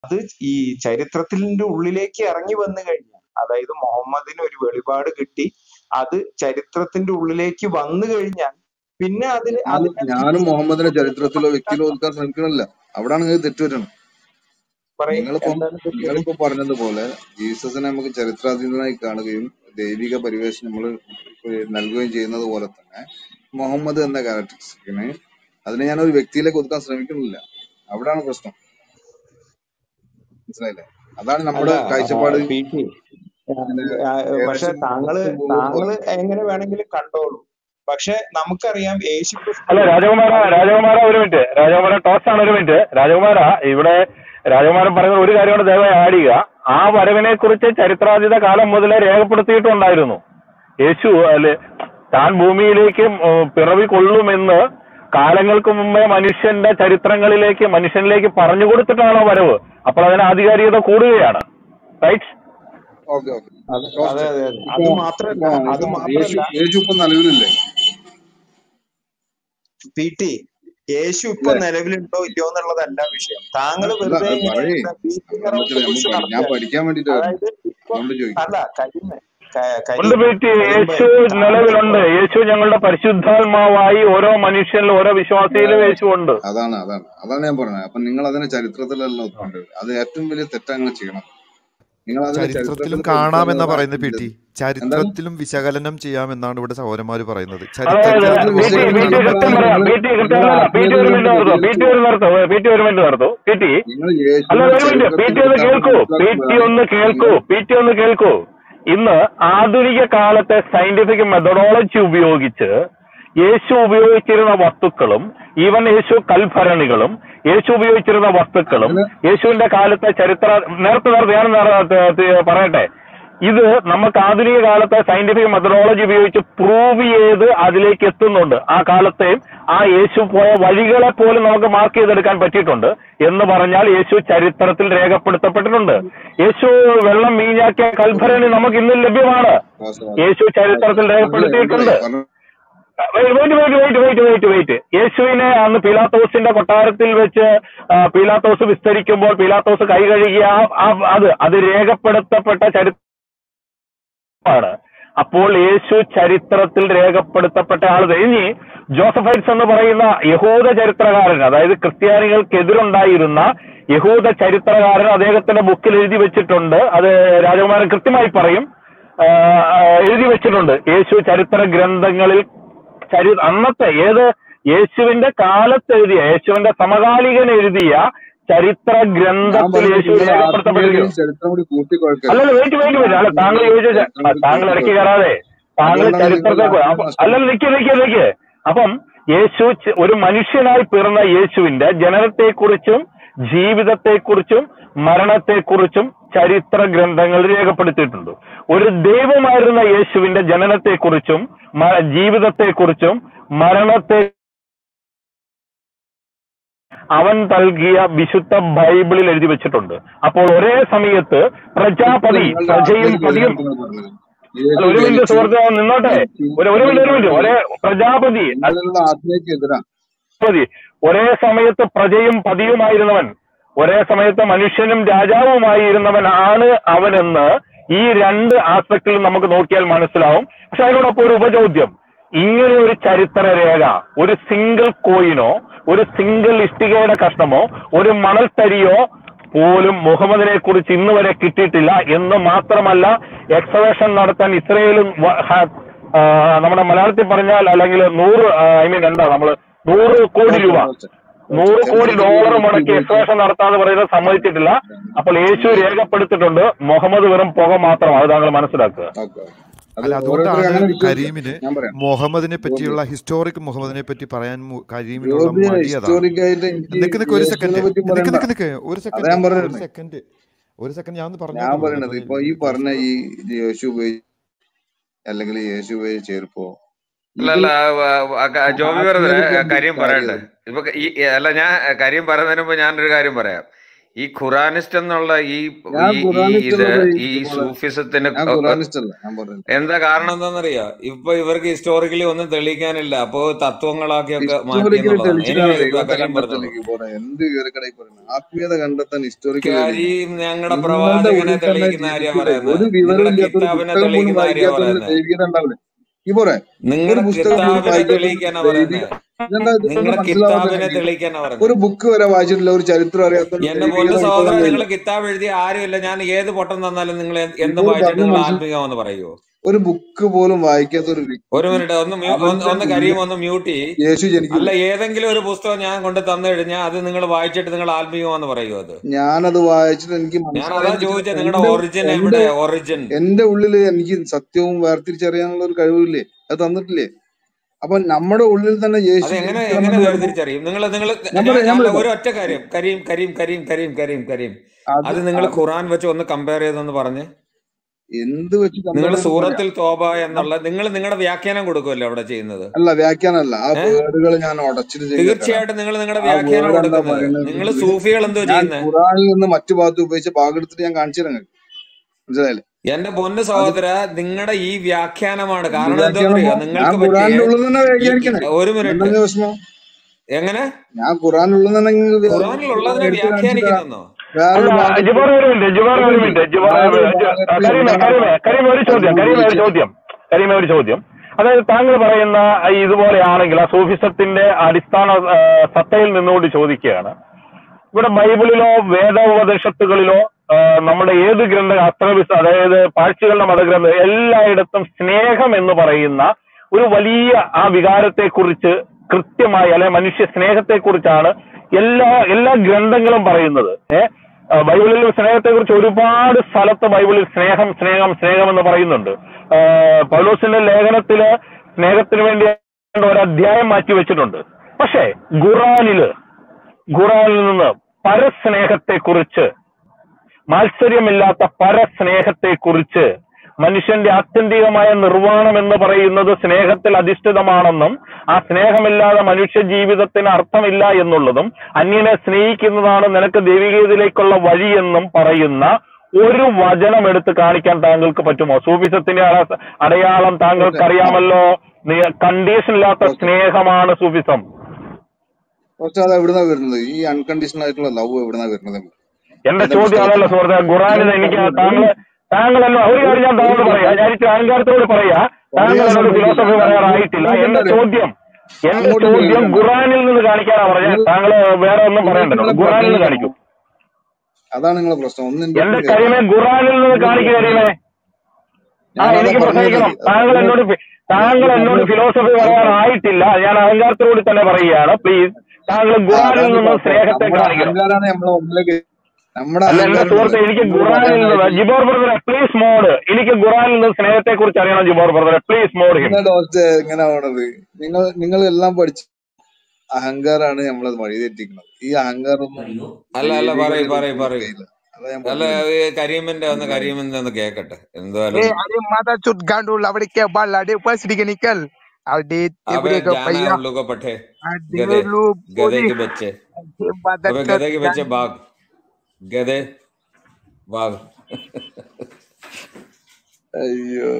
അത് ഈ ചരിത്രത്തിന്റെ ഉള്ളിലേക്ക് ഇറങ്ങി വന്നു കഴിഞ്ഞാൽ അതായത് മുഹമ്മദിന് ഒരു വെളിപാട് കിട്ടി അത് ചരിത്രത്തിന്റെ ഉള്ളിലേക്ക് വന്നു കഴിഞ്ഞാൽ പിന്നെ അതിന് ഞാനും അതിനെ ഞാനും തിരിച്ച് മുഹമ്മദിനെ നമുക്ക് ചരിത്രത്തിലോ വ്യക്തിയിലോ മനസ്സിലാക്കാം ഒതുക്കാൻ ശ്രമിക്കണില്ല അവിടാണ് നിങ്ങൾ തെറ്റുവരുന്നത് പറയും നിങ്ങളിപ്പം എന്താണ് തെറ്റ് നിങ്ങളിപ്പോ പറഞ്ഞതുപോലെ ജീസസിനെ നമുക്ക് ചരിത്രാതീതനായി കാണുകയും ദൈവിക പരിവേഷം നമ്മൾ നൽകുകയും ചെയ്യുന്നത് പോലെ തന്നെ മുഹമ്മദ് എന്ന ക്യാരക്ടറിസ്റ്റിക്കിനെ അതിനെ ഞാൻ ഒരു വ്യക്തിയിലേക്ക് ഒതുക്കാൻ ശ്രമിക്കുന്നില്ല അവിടാണ് പ്രശ്നം മനസ്സിലായില്ലേ അതാണ് അല്ല നമ്മുടെ കാഴ്ചപ്പാട് പി ടി പിന്നെ പക്ഷെ ഏകദേശം താങ്കള് പുറത്തു പോകുമ്പോൾ താങ്കള് എങ്ങനെ വേണമെങ്കിലും കണ്ടോളൂ പക്ഷെ നമുക്കറിയാം യേശു അല്ല ക്രിസ്തു രാജകുമാര അത് രാജകുമാര ഒരു മിനിറ്റ് രാജകുമാര ടോസ് ആണ് ഒരു മിനിറ്റ് രാജകുമാര ഇവിടെ രാജകുമാരൻ പറയുന്ന ഒരു കാര്യമാണ് ദയവായി ആഡ് ചെയ്യുക ആ വരവിനെ കുറിച്ച് ചരിത്രാതീത കാലം മുതലേ രേഖപ്പെടുത്തിയിട്ടുണ്ടായിരുന്നു യേശു അല്ലെ താൻ ഭൂമിയിലേക്ക് ഉം, പിറവി കൊള്ളുമെന്ന് കാലങ്ങൾക്ക് മുമ്പേ മനുഷ്യന്റെ ചരിത്രങ്ങളിലേക്ക് മനുഷ്യനിലേക്ക് പറഞ്ഞു കൊടുത്തിട്ടാണോ വരവ് അപ്പോൾ അതിന് ആധികാരികത കൂടുകയാണ് റൈറ്റ് ഓക്കെ ഓക്കെ അത് ടോസ്റ്റ് അതെ അതെ അതെ അത് ഇപ്പൊ മാത്രല്ല ഇപ്പൊ അത് ഇപ്പൊ യേശു മാത്രല്ല യേശു ഇപ്പൊ നിലവിലില്ലേ പി ടി യേശു ഇപ്പൊ ഇല്ലേ നിലവിലുണ്ടോ ഇല്ലയോ എന്നുള്ളതല്ല വിഷയം താങ്കൾ അല്ല വെറുതെ അത് ഇങ്ങനെ പറയേ ബീറ്റിംഗ് എന്താ അറൗണ്ട് വെച്ചാൽ ബുഷ് നമ്മൾ ഞാൻ നടത്തുകയാണ് പഠിക്കാൻ വേണ്ടിട്ടായിരുന്നു അതായത് ഇപ്പൊ അതുകൊണ്ട് ചോദിക്കും അല്ല കരിമ ക- ഉണ്ട് കരീം ബേറ്റി കരീംബേ യേശു നിലവിലുണ്ട് താങ്കളിപ്പോ യേശു ഞങ്ങളുടെ പരിശുദ്ധാത്മാവായി ഓരോ മനുഷ്യനിലും ഓരോ വിശ്വാസിയിലും യേശു ഉണ്ട് അതാണ് അതാണ് അതാണ് ഞാൻ പറഞ്ഞത് അപ്പൊ നിങ്ങൾ അതിനെ ചരിത്രത്തിലല്ല ഒതുക്കേണ്ടത് അത് ഏറ്റവും വലിയ തെറ്റങ്ങൾ ചെയ്യണം നിങ്ങൾ അതിനെ ചരിത്രത്തിലും ചരിത്രത്തിൽ കാണാമെന്നാ ഒതുക്കാനുള്ള പറയുന്നത് പി ടി എന്താണ് ചരിത്രത്തിലും വിശകലനം ചെയ്യാമെന്നാണ് ഇവിടെ സഹോദരന്മാര് പറയുന്നത് അതായത് ചരിത്രത്തിൽ ബി ടി ചരിത്രത്തിൽ ബി ടി വിശകലനം കൃത്യം പറയാം ബി ടി കൃത്യം പറയാം ബി ടി ഒരു മിനിറ്റ് നിർത്തൂ ബി ടി ഒരു നിർത്തൂ ബി ടി ഒരു മിനിറ്റ് നിർത്തൂ ബി ടി നിങ്ങൾ അല്ല യേശുവിനെ ഒരു മിനിറ്റ് പി ചരിത്രത്തിൽ ടി ഒന്ന് ഒതുക്കാൻ കേൾക്കൂ പി ടി ഒന്ന് കേൾക്കൂ മനസ്സിലാക്കുമ്പോഴാണ് പി ടി ഒന്ന് കേൾക്കൂ ഇന്ന് ആധുനിക കാലത്തെ സയന്റിഫിക് മെത്തഡോളജി ഉപയോഗിച്ച് യേശു ഉപയോഗിച്ചിരുന്ന വസ്തുക്കളും ഈവൻ യേശു കൽഭരണികളും യേശു ഉപയോഗിച്ചിരുന്ന വസ്തുക്കളും അതിന് യേശുവിന്റെ കാലത്തെ ചരിത്ര നേരത്തെ നേരത്തെ ഞാൻ നേര- ത- ത- പറയട്ടെ ഇത് നമുക്ക് ആധുനിക കാലത്തെ സയന്റിഫിക് മെത്തഡോളജി ഉപയോഗിച്ച് പ്രൂവ് ചെയ്ത് അതിലേക്ക് എത്തുന്നുണ്ട് ആ കാലത്തെയും ആ യേശു പോയ വഴികളെ പോലും നമുക്ക് മാർക്ക് ചെയ്തെടുക്കാൻ പറ്റിയിട്ടുണ്ട് എന്ന് പറഞ്ഞാൽ യേശു ചരിത്രത്തിൽ രേഖപ്പെടുത്തപ്പെട്ടിട്ടുണ്ട് യേശു വെള്ളം വീഞ്ഞാക്കിയ കൽഭരണി നമുക്ക് ഇന്നും ലഭ്യമാണ് യേശു ചരിത്രത്തിൽ രേഖപ്പെടുത്തിയിട്ടുണ്ട് wait wait wait wait wait wait യേശുവിനെ അന്ന് പീലാത്തോസിന്റെ കൊട്ടാരത്തിൽ വെച്ച് ആ, പീലാത്തോസ് വിസ്തരിക്കുമ്പോൾ പീലാത്തോസ് കൈ കഴുകിയ ആ- ആ- അത് അത് രേഖപ്പെടുത്തപ്പെട്ട ചരിത്രമാണ് അപ്പോൾ യേശു ചരിത്രത്തിൽ രേഖപ്പെടുത്തപ്പെട്ട ആൾ ഇനി ജോസഫൈറ്റ്സ് എന്ന് പറയുന്ന യഹൂദ ചരിത്രകാരൻ അതായത് ക്രിസ്ത്യാനികൾക്കെതിരുണ്ടായിരുന്ന യഹൂദ ചരിത്രകാരൻ അദ്ദേഹത്തിന്റെ ബുക്കിൽ എഴുതി വെച്ചിട്ടുണ്ട് അത് രാജകുമാരൻ കൃത്യമായി പറയും ആ, ആ, എഴുതി വെച്ചിട്ടുണ്ട് യേശു ചരിത്ര ഗ്രന്ഥങ്ങളിൽ ചരി അന്നത്തെ ഏത് യേശുവിന്റെ കാലത്ത് എഴുതിയ യേശുവിന്റെ സമകാലികൻ എഴുതിയ ചരിത്ര ഞാൻ ഗ്രന്ഥത്തിൽ പറയുന്നത് യേശു നിങ്ങൾ രേഖപ്പെടുത്തപ്പെട്ടിരിക്കുന്നു ആത്മീയതയും ചരിത്രം കൂടി കൂട്ടിക്കുഴക്കരുത് അല്ലല്ല വെയിറ്റ് വെയിറ്റ് വെയിറ്റ് അല്ല താങ്കൾ ആത്മീയതയും ചോദിച്ച ചരിത്രം കൂടി താങ്കൾ ഇടയ്ക്ക് കൂട്ടിക്കുഴക്കരുത് കയറാതെ താങ്കൾ അതുകൊണ്ടാണ് നിങ്ങളുടെ ചരിത്രത്തെ കു- ആത്മീയത അപ്പൊ- നഷ്ടപ്പെടുന്നത് അല്ലല്ല നിക്ക് നിക്ക് നിക്ക് അപ്പം യേശു ച- ഒരു മനുഷ്യനായി പിറന്ന യേശുവിന്റെ ജനനത്തെക്കുറിച്ചും ജീവിതത്തെക്കുറിച്ചും മരണത്തെക്കുറിച്ചും ചരിത്ര ഗ്രന്ഥങ്ങൾ രേഖപ്പെടുത്തിയിട്ടുണ്ട് ഒരു ദൈവമായിരുന്ന യേശുവിന്റെ ജനനത്തെക്കുറിച്ചും മ- ജീവിതത്തെക്കുറിച്ചും മരണത്തെ അവൻ നൽകിയ വിശുദ്ധ ബൈബിളിൽ എഴുതി വെച്ചിട്ടുണ്ട് അപ്പോൾ ഒരേ സമയത്ത് ഇപ്പൊ പ്രജാപതി നിങ്ങളുടെ പ്രജയും ആത്മീയതയ്ക്ക് പതിയും എതിരാണ് നിങ്ങൾ പറഞ്ഞത് അല്ല യേശു ഒരു മിനിറ്റ് ജനിച്ചു സുഹൃത്തെ ഒന്ന് നിന്നോട്ടെ ജനിച്ചു ഒരു ഒരു നിങ്ങൾ മിനിറ്റ് ഒരു മിനിറ്റ് ഒരേ പറഞ്ഞത് പ്രജാപതി അല്ല, നിങ്ങളുടെ ആത്മീയക്ക് എതിരാണ് പ്രജാപതി ഒരേ സമയത്ത് പ്രജയും പതിയുമായിരുന്നവൻ ഒരേ സമയത്ത് മനുഷ്യനും രാജാവുമായിരുന്നവൻ ആണ് അവനെന്ന് ഈ രണ്ട് ആസ്പെക്റ്റിലും നമുക്ക് നോക്കിയാൽ മനസ്സിലാവും പക്ഷെ അതിനോടൊപ്പം ഒരു ഉപചോദ്യം ഇങ്ങനെ ഒരു ചരിത്ര രേഖ ഒരു സിംഗിൾ കോയിനോ ഒരു സിംഗിൾ ഇഷ്ടികയുടെ കഷ്ണമോ ഒരു മണൽത്തരിയോ പോലും മുഹമ്മദിനെ കുറിച്ച് ഇന്ന് വരെ കിട്ടിയിട്ടില്ല എന്ന് മാത്രമല്ല എക്സവേഷൻ നടത്താൻ ഇസ്രയേലും വ- ഹ- ആ, നമ്മുടെ മലയാളത്തിൽ പറഞ്ഞാൽ അല്ലെങ്കിൽ നൂറ് ഐ മീൻ എന്താ നമ്മള് നൂറ് കോടി രൂപ ഓക്കെ ഓക്കെ നൂറ് കോടി ചരിത്രത്തിൽ ഡോളർ ഒരു വ്യക്തി മുടക്കി ഉപയോഗിച്ച എക്സ്പ്രഷൻ നടത്താന്ന് പറയുന്നത് സമ്മതിച്ചിട്ടില്ല അപ്പോൾ യേശു രേഖപ്പെടുത്തിയിട്ടുണ്ട് മുഹമ്മദ് വെറും പുക മാത്രമാണ് അത് താങ്കൾ മനസ്സിലാക്കുക ഓക്കെ അത് അല്ല ഓരോരുത്തർ അതുകൊണ്ടാണ് അങ്ങനെ വിശ്വസിക്കുക കരീമിന് ഞാൻ പറയാം മുഹമ്മദിനെ ജോബി പറ്റിയുള്ള ഹിസ്റ്റോറിക് മുഹമ്മദിനെ പറ്റി പറയാൻ മു- കരീമിനുള്ള ജോബി മടി അതാണ് ഹിസ്റ്റോറിക് ആയിട്ട് എനിക്ക് നിക്ക് നിക്ക് ഒരു യേശുവിനെ സെക്കൻഡ് പറ്റി നിക്ക് പറയണ്ട നിക്ക് നിക്ക് ഒരു അതാ സെക്കൻഡ് ഞാൻ ഒരു പറയുന്നത് സെക്കൻഡ് ഒരു സെക്കൻഡ് ഞാൻ ഒന്ന് ഞാൻ പറഞ്ഞോട്ടെ ബ്രദർ പറയണത് ഇപ്പൊ ഈ പറഞ്ഞ ഈ യേശു ഉപയോഗിച്ച് അല്ലെങ്കിൽ യേശു ഉപയോഗിച്ച് ചേർപ്പോ അല്ല ഇത് അല്ല വ- വ- ക- ജോബി ബ്രദറെ ആത്മീയതയ്ക്ക് എന്ത് കാര്യം പറയട്ടെ കാര്യം ഇപ്പൊ ഈ അല്ല ഞാൻ കാര്യം പറയുന്നതിന് മുമ്പ് ഞാനൊരു കാര്യം പറയാം ഈ ഖുറാനിസ്റ്റ് എന്നുള്ള ഈ ഞാൻ ഈ ഈ ഖുറാനിസ്റ്റ് ഇത് അല്ലത് ഈ ജിബോറെ സൂഫിസത്തിന് ഞാൻ ഖുറാനിസ്റ്റ് അല്ല ഞാൻ പറയുന്നത് എന്താ കാരണം എന്താണെന്നറിയോ ഇപ്പൊ ഇവർക്ക് ഹിസ്റ്റോറിക്കലി ഒന്നും തെളിയിക്കാനില്ല അപ്പോ തത്വങ്ങളാക്കിയൊക്കെ മാറ്റി ഹിസ്റ്റോറിക്കലി എന്നുള്ളതാണ് തെളിയിച്ചാൽ എനിവേ ദൈവത്തെ കരീം കണ്ടെത്തൽ പറഞ്ഞോളൂ പോലെ എന്ത് വിവരക്കടയിൽ പറയുന്നത് ആത്മീയത കണ്ടെത്താൻ ഹിസ്റ്റോറിക്കലി തെളിയിക്കണം കരീം ഞങ്ങളുടെ നിങ്ങളുടെ പ്രവാചകനെ ഉള്ളിൽ തന്നെ തെളിയിക്കുന്ന ആര്യാ ജീവിച്ചിട്ട് പറയുന്നത് ഒരു വിവരം നിങ്ങളുടെ ഇല്ലാത്തൊരു കിതാബിനെ പുസ്തകം പോലും തെളിയിക്കുന്ന ആര്യാ വായിക്കാത്തവന് പറയുന്നത് ദൈവികത ഉണ്ടാവില്ല ഈ പോരെ ഒരു നിങ്ങളുടെ പുസ്തകം പോലും കിതാബിനെ വായിക്കാത്തവന് തെളിയിക്കാനാ ദൈവിക പറയുന്നത് ഇതെന്താ ഇതൊന്നും നിങ്ങളുടെ മനസ്സിലാവാത്ത കിതാബിനെ എനിക്ക് തെളിയിക്കാനാ ഒരു പറയുന്നത് ബുക്ക് വരെ വായിച്ചിട്ടില്ല ഒരു ചരിത്രം അറിയാത്തവന് എന്റെ ദൈവികത പൊന്നു സഹോദര ഉൾക്കൊള്ളാൻ നിങ്ങൾ കഴിയില്ല കിതാബ് എഴുതിയ ആരുമില്ല ഞാൻ ഏത് പൊട്ടം തന്നാലും നിങ്ങൾ എന്ത് ഇപ്പോൾ വായിച്ചിട്ട് പറഞ്ഞ നിങ്ങൾ മനസ്സിൽ ആത്മീയമെന്ന് പറയുമോ ഒരു ബുക്ക് പോലും വായിക്കാത്ത ഒരു ഒരു വ്യക്തി മിനിറ്റ് ഒന്ന് മ്യൂ- ഒന്ന് അവന്റെ ഒന്ന് ഉള്ളിൽ കരീം ഒന്ന് മ്യൂട്ട് ചെയ്യ് യേശു അല്ല ജനിക്കില്ല ഏതെങ്കിലും ഒരു പുസ്തകം ഞാൻ കൊണ്ട് തന്നു കഴിഞ്ഞാൽ അത് നിങ്ങൾ വായിച്ചിട്ട് നിങ്ങൾ ആത്മീയമെന്ന് പറയുമോ അത് ഞാനത് വായിച്ചിട്ട് എനിക്ക് ഞാൻ അതാ മനസ്സിലായെന്ന് ചോദിച്ചത് വെച്ചിട്ട് നിങ്ങളുടെ എന്റെ ഒറിജിൻ എന്റെ എവിടെ ഒറിജിൻ എന്റെ ഉള്ളിൽ എനിക്ക് സത്യവും വേർതിരിച്ചറിയാനുള്ള ഒരു കഴിവില്ലേ അത് തന്നിട്ടില്ലേ അപ്പൊ നമ്മുടെ ഉള്ളിൽ തന്നെ അത് യേശു എങ്ങനെ ജനിക്കണം എങ്ങനെ എന്ന് പറയുമ്പോൾ വേർതിരിച്ചറിയും നിങ്ങൾ നിങ്ങൾ ഞാൻ ഞാൻ പറയാം ഞാൻ അല്ല പറയാം ഒരു ഒറ്റ കാര്യം കരീം കരീം കരീം കരീം കരീം കരീം അത് അത് നിങ്ങൾ അത് ഖുറാൻ വെച്ച് ഒന്ന് കമ്പയർ ചെയ്തൊന്ന് പറഞ്ഞ് എന്ത് വെച്ച് നിങ്ങൾ കമ്പയർ ചെയ്ത് പറയാം സൂറത്തിൽ തോബ എന്നുള്ള നിങ്ങൾ നിങ്ങളുടെ വ്യാഖ്യാനം കൊടുക്കുമല്ലോ അവിടെ ചെയ്യുന്നത് അല്ല വ്യാഖ്യാനമല്ല ആ ഏഹ് വേർഡുകൾ ഞാൻ ഉടച്ചിട്ട് ചെയ്ത് തരാം തീർച്ചയായിട്ടും നിങ്ങൾ നിങ്ങളുടെ ആ വ്യാഖ്യാനം വേർഡ് എന്താ കൊടുക്കുന്നത് പറയുന്നത് നിങ്ങൾ എന്നുള്ളത് സൂഫികൾ എന്തോ ഞാൻ ചെയ്യുന്നത് ഖുറാനിൽ നിന്ന് മറ്റു ഭാഗത്ത് ഉപയോഗിച്ച ഭാഗം എടുത്തിട്ട് ഞാൻ കാണിച്ചു തരാം നിങ്ങൾക്ക്. മനസ്സിലായില്ലേ എന്റെ പൊന്ന് അത് സഹോദര നിങ്ങളുടെ ഈ വ്യാഖ്യാനമാണ് എന്ത് കാരണം വ്യാഖ്യാനമോ എന്താണെന്നറിയോ ഞാൻ നിങ്ങൾക്ക് പറ്റിയ ഖുറാനിന്റെ ഉള്ളിൽ തന്നെ ഈ വ്യാഖ്യാനിക്കണേ ഒരു മിനിറ്റ് എന്തെങ്കിലും വിഷമം എങ്ങനെ ഞാൻ ഖുറാനിലുള്ള തന്നെ നിങ്ങൾക്ക് ഖുറാനിലുള്ളതിനെ എടുത്ത് കാണിച്ചു തരാം വ്യാഖ്യാനിക്കുന്നെന്നോ വേറൊരു അല്ല ഭാഗത്ത് ജിബോർ ഒരു മിനിറ്റ് ജിബോർ ഒരു അതുകൊണ്ട് മിനിറ്റ് ജിബോർ വേറൊരു ജ- ഭാഗത്ത് കരീമെ എന്താണ് കരീമെ കരീമെ ഒരു അത് ചോദ്യം കരീമെ ഒരു ഉപയോഗിച്ചത് ചോദ്യം കരീമെ ഒരു ചോദ്യം അതായത് താങ്കൾ പറയുന്ന ഈ ഇതുപോലെയാണെങ്കിൽ ആ സൂഫിസത്തിന്റെ അടിസ്ഥാന ആ, സത്തയിൽ നിന്നുകൊണ്ട് ചോദിക്കുകയാണ് ഇവിടെ ബൈബിളിലോ വേദോപനിഷത്തുകളിലോ ആ, നമ്മുടെ ഏത് ഗ്രന്ഥ അസ്ത്രവിസ് അതായത് പാഴ്ചകളുടെ മതഗ്രന്ഥം എല്ലായിടത്തും സ്നേഹം എന്ന് പറയുന്ന ഒരു വലിയ ആ വികാരത്തെ കുറിച്ച് കൃത്യമായി അല്ലെ മനുഷ്യ സ്നേഹത്തെ കുറിച്ചാണ് എല്ലാ എല്ലാ ഗ്രന്ഥങ്ങളും പറയുന്നത് ഏഹ് ബൈബിളിൽ സ്നേഹത്തെ കുറിച്ച് ഒരുപാട് സ്ഥലത്ത് ബൈബിളിൽ സ്നേഹം സ്നേഹം സ്നേഹം എന്ന് പറയുന്നുണ്ട് ആ, പൗലോസിന്റെ ലേഖനത്തില് സ്നേഹത്തിന് വേണ്ടി ഒരു അധ്യായം മാറ്റി വെച്ചിട്ടുണ്ട് പക്ഷേ ഖുറാനില് ഖുറാനിൽ നിന്ന് പരസ്നേഹത്തെ കുറിച്ച് മാത്സര്യമില്ലാത്ത പരസ്നേഹത്തെ കുറിച്ച് മനുഷ്യന്റെ ആത്യന്തികമായ നിർവ്വാണം എന്ന് പറയുന്നത് സ്നേഹത്തിൽ അധിഷ്ഠിതമാണെന്നും ആ സ്നേഹമില്ലാതെ മനുഷ്യ ജീവിതത്തിന് അർത്ഥമില്ല എന്നുള്ളതും അന്യനെ സ്നേഹിക്കുന്നതാണ് നിനക്ക് ദൈവികതയിലേക്കുള്ള വഴിയെന്നും പറയുന്ന ഒരു വചനം എടുത്ത് കാണിക്കാൻ താങ്കൾക്ക് പറ്റുമോ സൂഫിസത്തിന്റെ അട- അടയാളം താങ്കൾക്ക് ഓക്കെ അറിയാമല്ലോ കണ്ടീഷൻ ഇല്ലാത്ത ഓക്കെ സ്നേഹമാണ് സൂഫിസം കുറച്ച് അത് എവിടുന്നാ വരുന്നത് ഈ അൺകണ്ടീഷണൽ ആയിട്ടുള്ള ലവ് എവിടുന്നാ വരുന്നത് എന്റെ ഏതാ ചോദ്യം അതല്ല പുസ്തകത്തിലാണ് സുഹൃത്തെ ഖുറാനിൽ നിങ്ങൾ എനിക്ക് പറഞ്ഞു താങ്കൾ ഒരു താങ്കളല്ല ഒരു കാര്യം ഞാൻ ഒരു താങ്കളോട് പറയാം ഞാൻ ഇച്ചിരി അഹങ്കാരത്തോട് പറയാ താങ്കൾ പറയാൻ എന്നോട് സമ്മതിക്കില്ല ഫിലോസഫി ഞാൻ പറയാറായിട്ടില്ല നിങ്ങൾക്ക് എന്താ എന്റെ അറിയോ ചോദ്യം എന്റെ അങ്ങോട്ട് ചോദ്യം ചോദിക്കണ്ട ഖുറാനിൽ നിന്ന് കാണിക്കാനാ പറഞ്ഞത് നിങ്ങൾ താങ്കൾ വേറെ ഒന്നും നിങ്ങൾക്ക് പറയണ്ടല്ലോ നിങ്ങളെ ഖുറാനിൽ നിന്ന് പ്രസംഗിക്കണോ കാണിക്കൂ അതാണ് നിങ്ങളെ പ്രശ്നം ഒന്ന് എന്റെ എന്റെ അടുത്ത് കരിമെ കേൾക്കണം ഖുറാനിൽ നിന്ന് നിങ്ങൾ കാണിക്കുക കരിമെ ആ ഞാനതാ എനിക്ക് പറഞ്ഞു പ്രസംഗിക്കണം വരുന്നത് താങ്കൾ നിങ്ങൾ എന്നോട് ഫി- താങ്കൾ നിങ്ങൾ എന്നോട് പറഞ്ഞു ഫിലോസഫി അത് പറയാനായിട്ടില്ല ഞാൻ അഹങ്കാരത്തോട് തന്നെ പറയുകയാണ് പ്ലീസ് താങ്കൾ ആ ഖുറാനിൽ അതാണ് നിന്ന് കുഴപ്പം സ്നേഹത്തെ നമ്മുടെ കാണിക്കണം അഹങ്കാരാണ് നമ്മളെ മുമ്പിലേക്ക് നമ്മുടെ അല്ല എന്റെ അഹങ്കാരം സുഹൃത്തെ ഉണ്ടല്ലോ എനിക്ക് നിങ്ങൾ ഖുറാനിൽ നിന്ന് പറയാനായിട്ട് ജിബോർ ബ്രദറെ പ്ലീസ് മോഡ് എനിക്ക് ഖുറാനിൽ നിന്ന് സ്നേഹത്തെ കുറിച്ച് അറിയണം ജിബോർ ബ്രദറെ പ്ലീസ് മോഡ് ഹിം നിങ്ങളുടെ അവസ്ഥ എങ്ങനെ ആവണത് നിങ്ങൾ നിങ്ങൾ എല്ലാം പഠിച്ച് അഹങ്കാരാണ് നമ്മളെ വഴി തെറ്റിക്കുന്നത് ഈ അഹങ്കാരം ഒന്നും അല്ല അല്ല പറയൂ ദൈവികതയിൽ പറയൂ ഒരിക്കലും പറയൂ കഴിയില്ല അതാ ഞാൻ അല്ല പറഞ്ഞു ഈ കരീമിന്റെ ഒന്ന് കരീമിന്റെ ഒന്ന് കേക്കട്ടെ Eh, എന്തായാലും ada mata cut gandul അവിടെ ke bal ada pas sedikit nikel. Ada अबे ഇവിടെ ke जाना है paya. उन लोगों को पट्टे Ada गधे lu गधे poli. के बच्चे Ada mata अबे cut गधे के बच्चे gandul. भाग गधे भाग അയ്യോ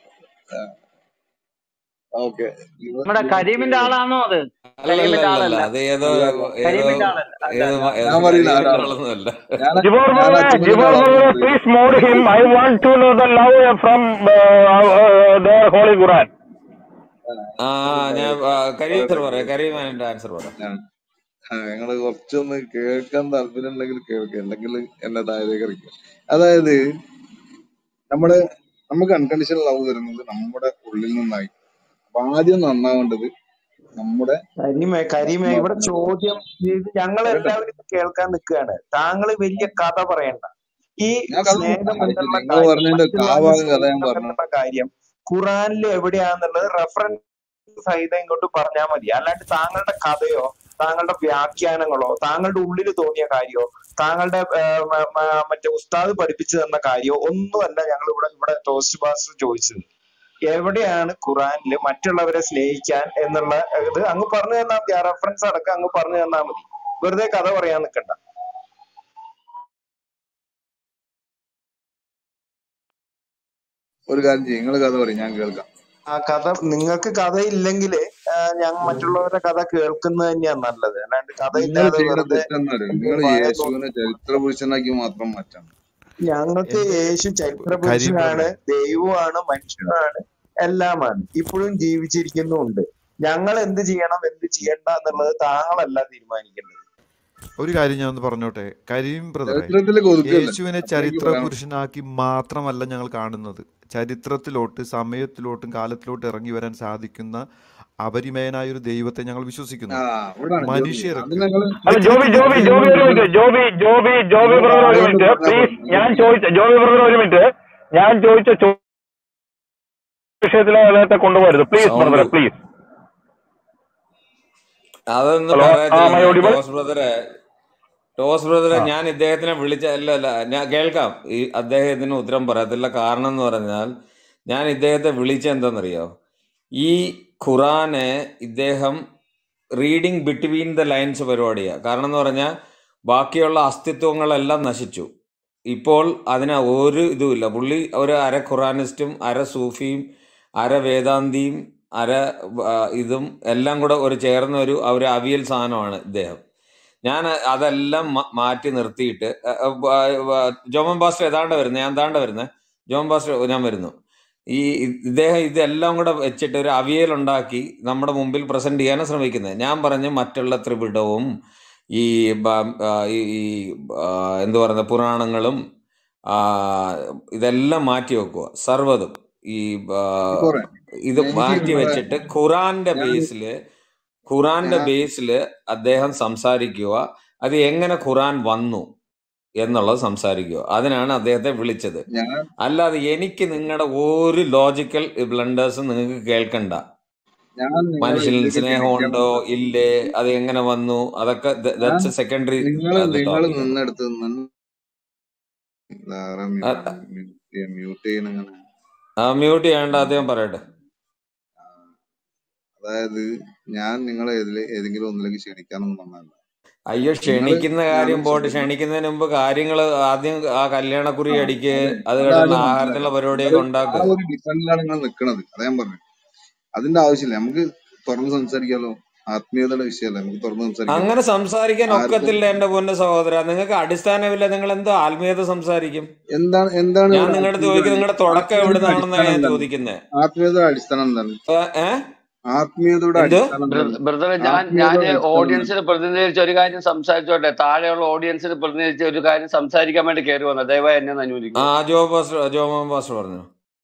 ഓക്കെ നമ്മുടെ കരീമിന്റെ ആളാണോ അത് അല്ല അല്ല കരീമിന്റെ അല്ല ആളല്ല അത് ഏതോ അല്ല ഏതോ കരീമിന്റെ ആളല്ല അല്ല ഏതോ അല്ല മ- ഞാൻ ഏതോ പറയില്ല കരീമിന്റെ ആരാണ് ആളൊന്നുമല്ല ഞാൻ ജിബോർ ഞാൻ ബ്രദറെ അച്ഛമ്മദിന്റെ ജിബോർ ആളാണ് ബ്രദറെ പറയും please mute him I want to know the love from the holy Quran ആ ഞാൻ ആ, കരീം ആൻസർ പറയാം കരീം എന്റെ ആൻസർ പറയാം ഞങ്ങള് കുറച്ചൊന്ന് കേൾക്കാൻ താല്പര്യം ഉണ്ടെങ്കിൽ കേൾക്കുക അല്ലെങ്കിൽ എന്നെ താഴേക്ക് ഇറക്കുക അതായത് നമ്മുടെ നമുക്ക് അൺകണ്ടീഷണൽ ലവ് വരുന്നത് നമ്മുടെ ഉള്ളിൽ നിന്നായി അപ്പൊ ആദ്യം നന്നാവേണ്ടത് നമ്മുടെ കരീമ കരീമ ഇവിടെ ആത്മാർത്ഥമായ ചോദ്യം ഇത് ഞങ്ങൾ പറയട്ടെ എല്ലാവരും ഇത് കേൾക്കാൻ നിൽക്കുകയാണ് താങ്കൾ വലിയ കഥ പറയണ്ട ഈ ഞാൻ കഥ സ്നേഹം എന്നുള്ള നിങ്ങൾ കാര്യം പറഞ്ഞതിന്റെ മറ്റുള്ളവരുടെ കാഭാഗം കഥ ഞാൻ സ്നേഹം പറഞ്ഞു എന്നുള്ള കാര്യം ഖുറാനിൽ എവിടെയാന്നുള്ളത് റെഫറൻസ് സഹിതം ഇങ്ങോട്ട് പറഞ്ഞാൽ മതി അല്ലാണ്ട് താങ്കളുടെ കഥയോ താങ്കളുടെ വ്യാഖ്യാനങ്ങളോ താങ്കളുടെ ഉള്ളിൽ തോന്നിയ കാര്യമോ താങ്കളുടെ ആ, മ- മ- മറ്റേ ഉസ്താദ് പഠിപ്പിച്ചു തന്ന കാര്യമോ ഒന്നുമല്ല ഞങ്ങൾ ഇവിടെ ഇവിടെ ടോസ്റ്റ് മാസ്റ്റർ ചോദിച്ചത് എവിടെയാണ് ഖുറാനിൽ മറ്റുള്ളവരെ സ്നേഹിക്കാൻ എന്നുള്ള ഇത് അങ്ങ് പറഞ്ഞു തന്നാൽ മതി ആ റെഫറൻസ് അടക്കം അങ്ങ് പറഞ്ഞു തന്നാൽ മതി വെറുതെ കഥ പറയാൻ നിൽക്കണ്ട ഒരു കാര്യം ചെയ്യും നിങ്ങൾ കഥ പറയും ഞാൻ കേൾക്കാം ആ കഥ നിങ്ങൾക്ക് കഥയില്ലെങ്കിൽ ഞങ്ങൾ മറ്റുള്ളവരുടെ കഥ കേൾക്കുന്നത് തന്നെയാണ് നല്ലത് അല്ലാണ്ട് നിങ്ങൾ കഥയില്ലാതെ ചെയ്യുന്ന വെറുതെ തെറ്റെന്നറിയോ എന്തോ നിങ്ങൾ ഭയം യേശുവിനെ ചരിത്ര പുരുഷനാക്കി മാത്രം മാറ്റാണ് ഞങ്ങൾക്ക് എന്റെ യേശു ചരിത്ര കരീം പുരുഷനാണ് ബ്രദറെ ദൈവമാണ് മനുഷ്യനാണ് എല്ലാമാണ് ഇപ്പോഴും ജീവിച്ചിരിക്കുന്നുമുണ്ട് ഞങ്ങൾ എന്ത് ചെയ്യണം എന്ത് ചെയ്യണ്ട എന്നുള്ളത് താങ്കളല്ല തീരുമാനിക്കേണ്ടത് ഒരു കാര്യം ഞാൻ ഒന്ന് പറഞ്ഞോട്ടെ കരീം ബ്രദറെ ചരിത്രത്തിലേക്ക് ഒതുക്കല്ലേ യേശുവിനെ അത്രയ്ക്ക് ചരിത്ര പറയാം പുരുഷനാക്കി മാത്രമല്ല ഞങ്ങൾ കാണുന്നത് ചരിത്രത്തിലോട്ട് സമയത്തിലോട്ടും കാലത്തിലോട്ട് ഇറങ്ങി വരാൻ സാധിക്കുന്ന അപരിമയനായ ഒരു ദൈവത്തെ ഞങ്ങൾ ആ വിശ്വസിക്കുന്നു അവിടാണ് ജോബി അത് മനുഷ്യർക്ക് ഞങ്ങള് അല്ല നിക്ക് ജോബി നിക്ക് ജോബി നിക്ക് ജോബി ഒരു മിനിറ്റ് ജോബി ജോബി ജോബി നിങ്ങൾ ബ്രദർ ഒരു വായോണ്ട് മിനിറ്റ് പറഞ്ഞാൽ പ്ലീസ് പോലും ഞാൻ നിങ്ങൾ ചോദിച്ച ജോബി ബ്രദർ ഒരു മിനിറ്റ് ഞാൻ ചോദിച്ച ചോ- വിഷയത്തിലെ അദ്ദേഹത്തെ കൊണ്ടുപോകരുത് പ്ലീസ് സൗണ്ട് ബ്രദറെ പ്ലീസ് അതൊന്നും ഹലോ ആ പറയത്തില്ല മൈ ഞാൻ ഓഡിബിൾ ടോസ് ബ്രദറെ ടോസ് ബ്രദറെ ആ ഞാൻ ഇദ്ദേഹത്തിനെ വിളിച്ച അല്ല അല്ല ഞാൻ കേൾക്കാം ഈ അദ്ദേഹത്തിന് ഉത്തരം പറയത്തില്ല കാരണം എന്ന് പറഞ്ഞാൽ ഞാൻ ഇദ്ദേഹത്തെ വിളിച്ച എന്താണെന്നറിയോ ഈ ഖുറാനെ ഇദ്ദേഹം റീഡിങ് ബിറ്റ്വീൻ ദ ലൈൻസ് പരിപാടിയാണ് കാരണം എന്ന് പറഞ്ഞാൽ ബാക്കിയുള്ള അസ്തിത്വങ്ങളെല്ലാം നശിച്ചു ഇപ്പോൾ അതിന് ഒരു ഇതുമില്ല പുള്ളി ഒരു അര ഖുറാനിസ്റ്റും അര സൂഫിയും അര വേദാന്തിയും അര ആ, ഇതും എല്ലാം കൂടെ ഒരു ചേർന്ന ഒരു ഒരു അവിയൽ സാധനമാണ് ഇദ്ദേഹം ഞാൻ അതെല്ലാം മ- മാറ്റി നിർത്തിയിട്ട് അ, അ, ബ- ബ- ജോമൻ ബാസ്റ്റർ ഏതാണ്ട് വരുന്നത് ഞാൻ താണ്ട വരുന്നത് ജോമൻ ബാസ്റ്റർ ഞാൻ വരുന്നു ഈ ഇ- ഇദ്ദേഹം ഇതെല്ലാം കൂടെ വെച്ചിട്ട് ഒരു അവിയൽ ഉണ്ടാക്കി നമ്മുടെ മുമ്പിൽ പ്രസന്റ് ചെയ്യാനാണ് ശ്രമിക്കുന്നത് ഞാൻ പറഞ്ഞു മറ്റുള്ള ത്രിപിടവും ഈ ബ- ആ, ഈ ഈ, ആ, എന്ത് പറയുന്ന പുരാണങ്ങളും ആ, ഇതെല്ലാം മാറ്റി വെക്കുക സർവ്വതും ഈ ആ, പോരെ ഇത് എനിക്ക് മാറ്റി നിങ്ങളെ വെച്ചിട്ട് ഖുറാന്റെ ഞാൻ ബേസില് ഖുറാന്റെ ഞാൻ ബേസില് അദ്ദേഹം സംസാരിക്കുക അത് എങ്ങനെ ഖുറാൻ വന്നു എന്നുള്ളത് സംസാരിക്കുക അതിനാണ് അദ്ദേഹത്തെ വിളിച്ചത് ഞാൻ അല്ലാതെ എനിക്ക് നിങ്ങളുടെ ഒരു ലോജിക്കൽ ബ്ലണ്ടേഴ്സും നിങ്ങൾക്ക് കേൾക്കണ്ട ഞാൻ നിങ്ങളെ മനുഷ്യനിൽ ഇതിലേക്ക് ക്ഷണിക്കാൻ സ്നേഹമുണ്ടോ വന്നത് ഇല്ലേ അത് എങ്ങനെ വന്നു അതൊക്കെ ഞാൻ ദാറ്റ്സ് എ സെക്കൻഡറി നിങ്ങൾ നിങ്ങൾ ടോപ്പിക് നിന്നെടുത്ത് നിന്ന് മ്യൂട്ട് ചെയ്യണങ്ങനെ മ്യൂട്ട് ചെയ്യേണ്ട അദ്ദേഹം പറയട്ടെ അതായത് ഞാൻ നിങ്ങളെ ഏതില് ഏതെങ്കിലും ഒന്നിലേക്ക് ക്ഷണിക്കാനൊന്നും വന്നതല്ല അയ്യോ നിങ്ങൾ ക്ഷണിക്കുന്ന കാര്യം ഞാനും പോട്ടെ ശ്രദ്ധിക്കണം ക്ഷണിക്കുന്നതിന് മുമ്പ് കാര്യങ്ങൾ ആദ്യം ആ കല്യാണക്കുറി ആ അടിക്ക് അതെ അത് അതാണ് കഴിഞ്ഞ് മനസ്സിലായത് ആഹാരത്തിനുള്ള അത് പരിപാടിയൊക്കെ ആ ഉണ്ടാക്ക് ഒരു ഡിഫറൻറ്റിലാണ് നിങ്ങൾ നിൽക്കുന്നത് അതാ ഞാൻ പറഞ്ഞത് അതിന്റെ ആവശ്യമില്ല നമുക്ക് തുറന്ന് സംസാരിക്കാലോ ആത്മീയതയുടെ വിഷയമല്ല നമുക്ക് തുറന്ന് സംസാരിക്കാലോ അങ്ങനെ സംസാരിക്കാൻ ആർക്കും ഒക്കത്തില്ല എന്റെ പൊന്ന സഹോദര നിങ്ങൾക്ക് അടിസ്ഥാനമില്ല നിങ്ങൾ എന്തോ ആത്മീയത സംസാരിക്കും എന്താണ് എന്താണ് ഞാൻ ഇവിടെ നിങ്ങളുടെ ആത്മീയത ചോദിക്കുന്നത് നിങ്ങളുടെ തുടക്കം ആത്മീയതയുടെ എവിടുന്നാണെന്നാണ് അടിസ്ഥാനം ഞാൻ എന്താണ് ചോദിക്കുന്നത് ആത്മീയതയുടെ അടിസ്ഥാനം എന്താണ് ഏ ആത്മീയതയുടെ എന്തോ അടിസ്ഥാനം എന്താണ് ബ്രദറെ ഞാൻ ഞാൻ ആത്മീയതയുടെ അടിസ്ഥാനം എന്താണ് ഓഡിയൻസിനെ പ്രതിനിധീകരിച്ച് ഒരു കാര്യം സംസാരിച്ചോട്ടെ താഴെയുള്ള ഓഡിയൻസിനെ പ്രതിനിധീകരിച്ച് ഒരു കാര്യം സംസാരിക്കാൻ വേണ്ടി കയറി വന്നത് ദയവായി എന്നെ ഒന്ന് ആ അനുവദിക്കുക ജോ പാസ്റ്റർ ജോമോഹൻ പാസ്റ്റർ പറഞ്ഞു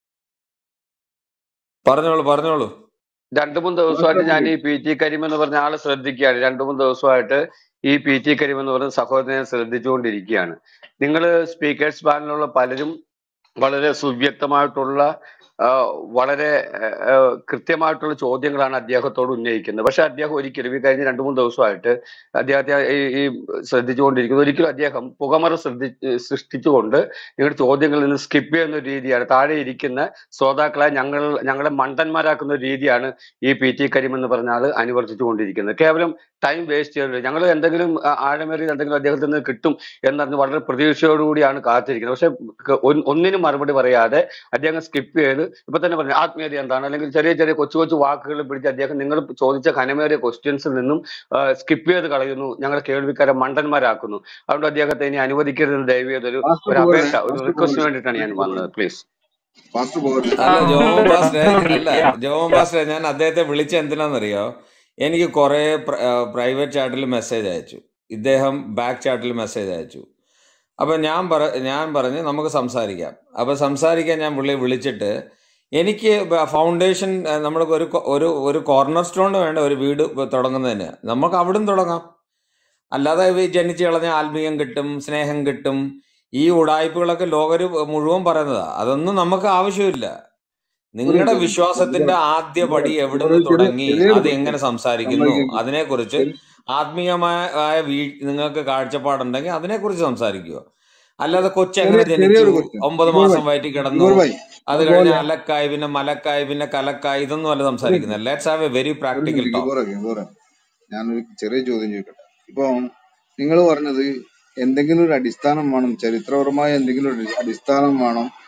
പറഞ്ഞോളൂ പറഞ്ഞോളൂ രണ്ടു മൂന്ന് പാസ്റ്റർ ദിവസമായിട്ട് ഞാൻ പറയൂ ഈ പി ടി കരീം എന്ന് പറഞ്ഞ ആളെ ശ്രദ്ധിക്കുകയാണ് രണ്ടു മൂന്ന് ദിവസമായിട്ട് ഈ പി ടി കരീം എന്ന് പറഞ്ഞ സഹോദരനെ ശ്രദ്ധിച്ചുകൊണ്ടിരിക്കുകയാണ് നിങ്ങൾ സ്പീക്കേഴ്സ് പാനലിലുള്ള പലരും വളരെ സുവ്യക്തമായിട്ടുള്ള ആ, വളരെ ആ, കൃത്യമായിട്ടുള്ള ചോദ്യങ്ങളാണ് അദ്ദേഹത്തോട് ഉന്നയിക്കുന്നത് പക്ഷെ അദ്ദേഹം ഒരിക്കലും ഈ കഴിഞ്ഞ രണ്ടു മൂന്ന് ദിവസമായിട്ട് അദ്ദേഹത്തെ ഈ ഈ ശ്രദ്ധിച്ചുകൊണ്ടിരിക്കുന്നത് ഒരിക്കലും അദ്ദേഹം പുകമറ ശ്രദ്ധി സൃഷ്ടിച്ചുകൊണ്ട് നിങ്ങളുടെ ചോദ്യങ്ങളിൽ നിന്ന് സ്കിപ്പ് ചെയ്യുന്ന ഒരു രീതിയാണ് താഴെ ഇരിക്കുന്ന ശ്രോതാക്കളെ ഞങ്ങൾ ഞങ്ങളെ മണ്ടന്മാരാക്കുന്ന ഒരു രീതിയാണ് ഈ പി ടി കരീം എന്ന് പറഞ്ഞ ആൾ അനുവർത്തിച്ചുകൊണ്ടിരിക്കുന്നത് കേവലം ടൈം വേസ്റ്റ് ചെയ്യുന്നത് ഞങ്ങൾ എന്തെങ്കിലും ആ, ആഴമേറിയ എന്തെങ്കിലും അദ്ദേഹത്തിൽ നിന്ന് കിട്ടും എന്നറിഞ്ഞ് വളരെ പ്രതീക്ഷയോടുകൂടിയാണ് കാത്തിരിക്കുന്നത് പക്ഷെ ക- ഒൻ- ഒന്നിനും മറുപടി പറയാതെ അദ്ദേഹം സ്കിപ്പ് ചെയ്ത് ഇപ്പൊ തന്നെ പറഞ്ഞു ആത്മീയത എന്താണ് അല്ലെങ്കിൽ ചെറിയ ചെറിയ കൊച്ചു കൊച്ചു വാക്കുകൾ പിടിച്ച് അദ്ദേഹം നിങ്ങൾ ചോദിച്ച ഘനമേറിയ ക്വസ്റ്റ്യൻസിൽ നിന്നും സ്കിപ്പ് ചെയ്ത് കളയുന്നു ഞങ്ങളെ കേൾവിക്കാരെ മണ്ടന്മാരാക്കുന്നു അതുകൊണ്ട് അദ്ദേഹത്തെ ഇനി അനുവദിക്കരുതെന്ന് ദയവ് ചെയ്തൊരു പാസ്റ്റർ ഒരു പോകരുത് അപേക്ഷ ഒരു പാസ്റ്റർ റിക്വസ്റ്റിന് പോകരുത് വേണ്ടിയിട്ടാണ് ഞാൻ പാസ്റ്റർ വന്നത് പോകരുത് പ്ലീസ് പാസ്റ്റർ പോകരുത് അല്ല ജോമോഹൻ പാസ്റ്ററെ ആ, അല്ല ജോമോഹൻ പാസ്റ്ററെ ഞാൻ അദ്ദേഹത്തെ വിളിച്ച എന്തിനാണെന്നറിയോ എനിക്ക് കുറെ പ്രൈവറ്റ് ചാറ്റിൽ മെസ്സേജ് അയച്ചു ഇദ്ദേഹം ബാക്ക് ചാറ്റിൽ മെസ്സേജ് അയച്ചു അപ്പൊ ഞാൻ പറ ഞാൻ പറഞ്ഞു നമുക്ക് സംസാരിക്കാം അപ്പൊ സംസാരിക്കാൻ ഞാൻ പുള്ളിയെ വിളിച്ചിട്ട് എനിക്ക് ഫൗണ്ടേഷൻ നമ്മൾക്ക് ഒരു കൊ- ഒരു ഒരു കോർണർ സ്റ്റോൺ വേണ്ട ഒരു വീട് തുടങ്ങുന്നതിന് നമുക്ക് അവിടുന്ന് തുടങ്ങാം അല്ലാതെ ഈ ജനിച്ചു കളഞ്ഞ ആത്മീയം കിട്ടും സ്നേഹം കിട്ടും ഈ ഉടായ്പകളൊക്കെ ലോകര് മുഴുവൻ പറയുന്നതാ അതൊന്നും നമുക്ക് ആവശ്യമില്ല ഒരു നിങ്ങളുടെ മിനിറ്റ് ഒരു മിനിറ്റ് വിശ്വാസത്തിന്റെ ആദ്യ പടി ഒരു എവിടുന്ന് ചെറിയ തുടങ്ങി ചെറിയൊരു അത് ക്വസ്റ്റ്യൻ എങ്ങനെ സംസാരിക്കുന്നു സമ്മതിക്കുന്നു അതിനെക്കുറിച്ച് ശരി ആത്മീയമായ ആയ വീ നിങ്ങൾക്ക് കാഴ്ചപ്പാടുണ്ടെങ്കിൽ അതിനെക്കുറിച്ച് സംസാരിക്കുക അല്ലാതെ കൊച്ചെങ്ങനെ ചെറിയ ജനിച്ചു ചെറിയൊരു ക്വസ്റ്റ്യൻ ഒമ്പത് ഇഗോർ മാസം ഭായി വയറ്റി കിടന്നു ഇഗോർ ഭായി അത് കഴിഞ്ഞ് അതുപോലെ അലക്കായി പിന്നെ മലക്കായി പിന്നെ കലക്കായി ഇതൊന്നും അല്ല ഒരു സംസാരിക്കുന്നത് ലെറ്റ്സ് ഹാവ് എ വെരി ഒരു practical minute talk Igor Igor ഞാനൊരു ചെറിയ ചോദ്യം ചോദിക്കട്ടെ ഇപ്പൊ നിങ്ങൾ പറഞ്ഞത് എന്തെങ്കിലും ഒരു അടിസ്ഥാനം വേണം ചരിത്രപരമായ എന്തെങ്കിലും ഒരു അടിസ്ഥാനം വേണം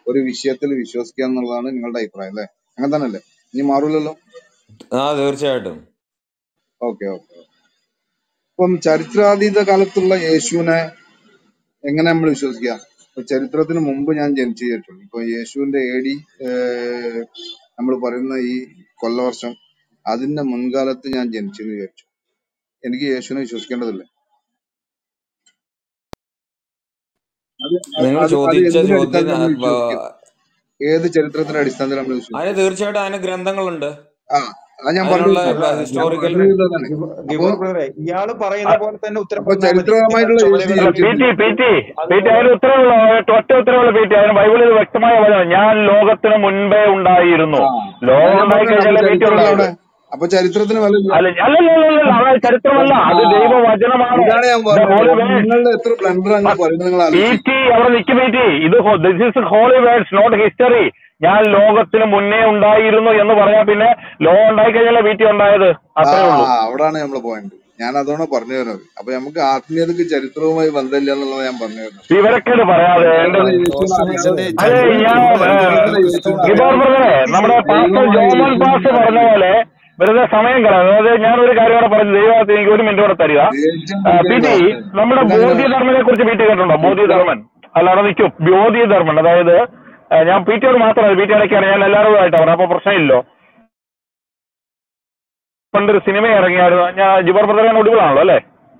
ഒരു വിഷയത്തിൽ വിശ്വസിക്കുക എന്നുള്ളതാണ് നിങ്ങളുടെ അഭിപ്രായം അല്ലേ അങ്ങനെ തന്നെ അല്ലേ ഇനി മാറൂലല്ലോ ആ തീർച്ചയായിട്ടും ഓക്കെ ഓക്കെ ഇപ്പം ചരിത്രാതീത കാലത്തുള്ള യേശുവിനെ എങ്ങനെ നമ്മൾ വിശ്വസിക്കുക ഇപ്പൊ ചരിത്രത്തിന് മുമ്പ് ഞാൻ ജനിച്ചു വിചാരിച്ചു ഇപ്പൊ യേശുവിന്റെ എ ഡി നമ്മൾ പറയുന്ന ഈ കൊല്ലവർഷം അതിന്റെ മുൻകാലത്ത് ഞാൻ ജനിച്ചു എന്ന് വിചാരിച്ചു എനിക്ക് യേശുവിനെ വിശ്വസിക്കേണ്ടതില്ല അത് അത് നിങ്ങൾ അത് അത് ചോദിച്ച എന്തിന്റെ ചോദ്യം അടിസ്ഥാനത്തിൽ നമ്മൾ ആ, വിശ്വസിക്കും ഏത് ചരിത്രത്തിന്റെ അടിസ്ഥാനത്തിൽ നമ്മൾ അതിന് വിശ്വസിക്കും തീർച്ചയായിട്ടും അതിന് ഗ്രന്ഥങ്ങളുണ്ട് ആ അത് ഞാൻ അതിനുള്ള പറഞ്ഞു അല്ല ഞാൻ ഹിസ്റ്റോറിക്കൽ പറഞ്ഞു വരുന്നതാണ് ഗിബോർ അപ്പൊ ഗിബോർ ബ്രദറെ ഇയാള് പറയുന്ന പോലെ തന്നെ ഉത്തരം അപ്പൊ പറഞ്ഞാൽ മതി ചരിത്രമായിട്ടുള്ള ചുമതല യേശു അല്ല പി ടി ജനിച്ചിട്ടില്ല പി ടി പി ടി അതുപോലെ അതിന് ഉത്തരവുള്ള ഒറ്റ ഉത്തരവുള്ള പി ടി അതിന് ബൈബിളിൽ വ്യക്തമായ വചനം ഞാൻ ലോകത്തിന് മുൻപേ ഉണ്ടായിരുന്നു ആ അതാ ലോകം ഞാൻ ഉണ്ടായി പറഞ്ഞത് അപ്പൊ കഴിഞ്ഞാലേ പി ടി ചരിത്രമല്ല ഉണ്ടായത് അവിടെ അപ്പൊ ചരിത്രത്തിന് വിലയില്ല അല്ല അല്ലല്ലല്ല അത് ചരിത്രമല്ല ആ അത് ദൈവവചനമാണ് ഇതാണ് ഞാൻ ദ ഹോളി പറഞ്ഞത് വേഴ്സ് നിങ്ങളുടെ എത്ര ബ്ലണ്ടർ അങ്ങ് പറയുന്നത് നിങ്ങൾ പി ആലോചിച്ചു ടി അവിടെ നിൽക്കും പി ടി ഇത് this is holy words not history ഞാൻ ലോകത്തിന് മുന്നേ ഉണ്ടായിരുന്നു എന്ന് പറഞ്ഞാൽ പിന്നെ ലോകം ഉണ്ടായി കഴിഞ്ഞാലേ പി ടി ഉണ്ടായത് ആ അത്രേ ഉള്ളൂ അവിടാണ് നമ്മളെ പോയിന്റ് ഞാൻ അതുകൊണ്ട് പറഞ്ഞു തരുന്നത് അപ്പൊ നമുക്ക് ആത്മീയതക്ക് ചരിത്രവുമായി ബന്ധമില്ല എന്നുള്ളത് ഞാൻ പറഞ്ഞു തരുന്നത് വിവരക്കേട് പറയാതെ എന്റെ ചരിത്രത്തിലെ യേശുവിനെ ടോസ്റ്റർ അറിയാതെ ഇതിന്റെ അതെ ചരിത്രവും ഞാൻ ബൈബിളും ചരിത്രത്തിലെ ഗിബോർ ബ്രദറെ യേശുവിനെ നമ്മുടെ പാസ്റ്റർ ദൈവമായ ജോമൻ യേശുവിനെ പാസ് പറഞ്ഞ അറിയാതെ പോലെ വെറുതെ സമയം കളയാം അതായത് ഞാനൊരു കാര്യം കൂടെ പറഞ്ഞു ദൈവത്തെ എനിക്ക് ഒരു മിനിറ്റ് കൂടെ തരിക ദേഷ്യം ആ, പി പിടിക്കരുത് ടി പാസ്റ്റർ നമ്മുടെ ഇതങ്ങനെ ബോധ്യധർമ്മനെ കുറിച്ച് പി ടി കേട്ടിട്ടുണ്ടോ ബോധ്യധർമ്മൻ അല്ലാതെ നിൽക്കും ബോധ്യധർമ്മൻ അതായത് ആ, ഞാൻ പി ടിയോട് മാത്രമല്ല പി ടി ഇടയ്ക്കാണ് ഞാൻ എല്ലാവരും ആയിട്ട് പറഞ്ഞു അപ്പൊ പ്രശ്നമില്ലോ പണ്ടൊരു സിനിമ ഇറങ്ങിയായിരുന്നു ഞാൻ ജിബർ ബ്രദറിന് ഒടുവിലാണല്ലോ അല്ലേ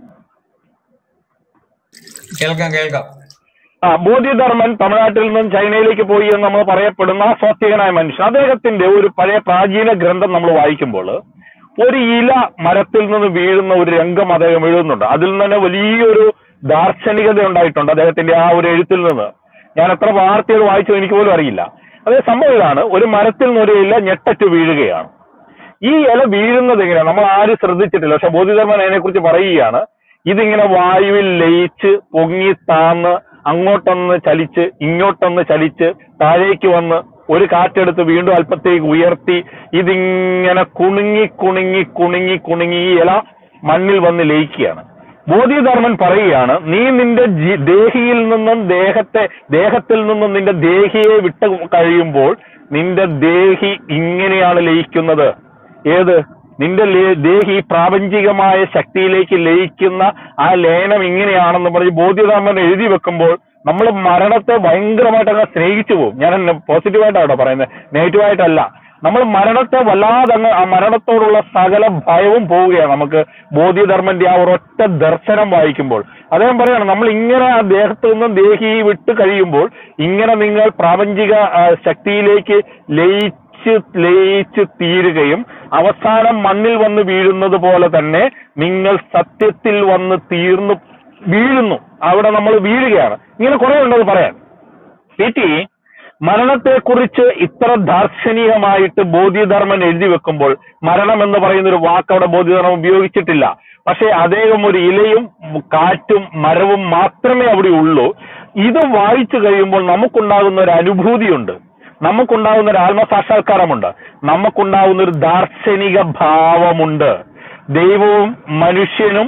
കേൾക്കാം കേൾക്കാം ആ ബോധിധർമ്മൻ തമിഴ്നാട്ടിൽ നിന്നും ചൈനയിലേക്ക് പോയി എന്ന് നമ്മൾ പറയപ്പെടുന്ന ആ സ്വാത്വികനായ മനുഷ്യൻ അദ്ദേഹത്തിന്റെ ഒരു പഴയ പ്രാചീന ഗ്രന്ഥം നമ്മൾ വായിക്കുമ്പോൾ ഒരു ഇല മരത്തിൽ നിന്ന് വീഴുന്ന ഒരു രംഗം അദ്ദേഹം എഴുതുന്നുണ്ട് അതിൽ നിന്ന് തന്നെ വലിയൊരു ദാർശനികത ഉണ്ടായിട്ടുണ്ട് അദ്ദേഹത്തിന്റെ ആ ഒരു എഴുത്തിൽ നിന്ന് ഞാൻ എത്ര വാർത്തകൾ വായിച്ചു എനിക്ക് പോലും അറിയില്ല അതേ സംഭവം ഇതാണ് ഒരു മരത്തിൽ നിന്ന് ഒരു ഇല ഞെട്ടറ്റ് വീഴുകയാണ് ഈ ഇല വീഴുന്നത് എങ്ങനെയാണ് നമ്മൾ ആരും ശ്രദ്ധിച്ചിട്ടില്ല പക്ഷെ ബോധിധർമ്മൻ അതിനെ കുറിച്ച് പറയുകയാണ് ഇതിങ്ങനെ വായുവിൽ ലയിച്ച് പൊങ്ങി താന്ന് അങ്ങോട്ടൊന്ന് ചലിച്ച് ഇങ്ങോട്ടൊന്ന് ചലിച്ച് താഴേക്ക് വന്ന് ഒരു കാറ്റെടുത്ത് വീണ്ടും അല്പത്തേക്ക് ഉയർത്തി ഇതിങ്ങനെ കുണുങ്ങി കുണുങ്ങി കുണുങ്ങി കുണുങ്ങി ഈ ഇല മണ്ണിൽ വന്ന് ലയിക്കുകയാണ് ബോധിധർമ്മൻ പറയുകയാണ് നീ നിന്റെ ജി- ദേഹിയിൽ നിന്നും ദേഹത്തെ ദേഹത്തിൽ നിന്നും നിന്റെ ദേഹിയെ വിട്ട് കഴിയുമ്പോൾ നിന്റെ ദേഹി ഇങ്ങനെയാണ് ലയിക്കുന്നത് ഏത് നിന്റെ ലേ- ദേഹി പ്രാപഞ്ചികമായ ശക്തിയിലേക്ക് ലയിക്കുന്ന ആ ലയനം ഇങ്ങനെയാണെന്ന് പറഞ്ഞ് ബോധ്യധാമൻ എഴുതി വെക്കുമ്പോൾ നമ്മൾ മരണത്തെ ഭയങ്കരമായിട്ട് അങ്ങ് സ്നേഹിച്ചു പോകും ഞാൻ പോസിറ്റീവായിട്ടാണോ പറയുന്നത് നെഗറ്റീവായിട്ടല്ല നമ്മൾ മരണത്തെ വല്ലാതെ അങ്ങ് ആ മരണത്തോടുള്ള സകല ഭയവും പോവുകയാണ് നമുക്ക് ബോധ്യധർമ്മന്റെ ആ ഒരൊറ്റ ദർശനം വായിക്കുമ്പോൾ അദ്ദേഹം പറയാണ് നമ്മൾ ഇങ്ങനെ ആ ദേഹത്തു നിന്നും ദേഹി വിട്ട് കഴിയുമ്പോൾ ഇങ്ങനെ നിങ്ങൾ പ്രാപഞ്ചിക ആ, ശക്തിയിലേക്ക് ലയിച്ച് ലയിച്ച് തീരുകയും അവസാനം മണ്ണിൽ വന്ന് വീഴുന്നത് പോലെ തന്നെ നിങ്ങൾ സത്യത്തിൽ വന്ന് തീർന്നു വീഴുന്നു അവിടെ നമ്മൾ വീഴുകയാണ് ഇങ്ങനെ കുറെ ഉണ്ടത് പറയാൻ പി ടി മരണത്തെക്കുറിച്ച് ഇത്ര ദാർശനികമായിട്ട് ബോധ്യധർമ്മൻ എഴുതി വെക്കുമ്പോൾ മരണം എന്ന് പറയുന്ന ഒരു വാക്ക് അവിടെ ബോധ്യധർമ്മം ഉപയോഗിച്ചിട്ടില്ല പക്ഷേ അദ്ദേഹം ഒരു ഇലയും കാറ്റും മരവും മാത്രമേ അവിടെ ഉള്ളൂ ഇത് വായിച്ചു കഴിയുമ്പോൾ നമുക്കുണ്ടാകുന്ന ഒരു അനുഭൂതിയുണ്ട് നമുക്കുണ്ടാകുന്ന ഒരു ആത്മസാക്ഷാത്കാരമുണ്ട് നമുക്കുണ്ടാകുന്ന ഒരു ദാർശനിക ഭാവമുണ്ട് ദൈവവും മനുഷ്യനും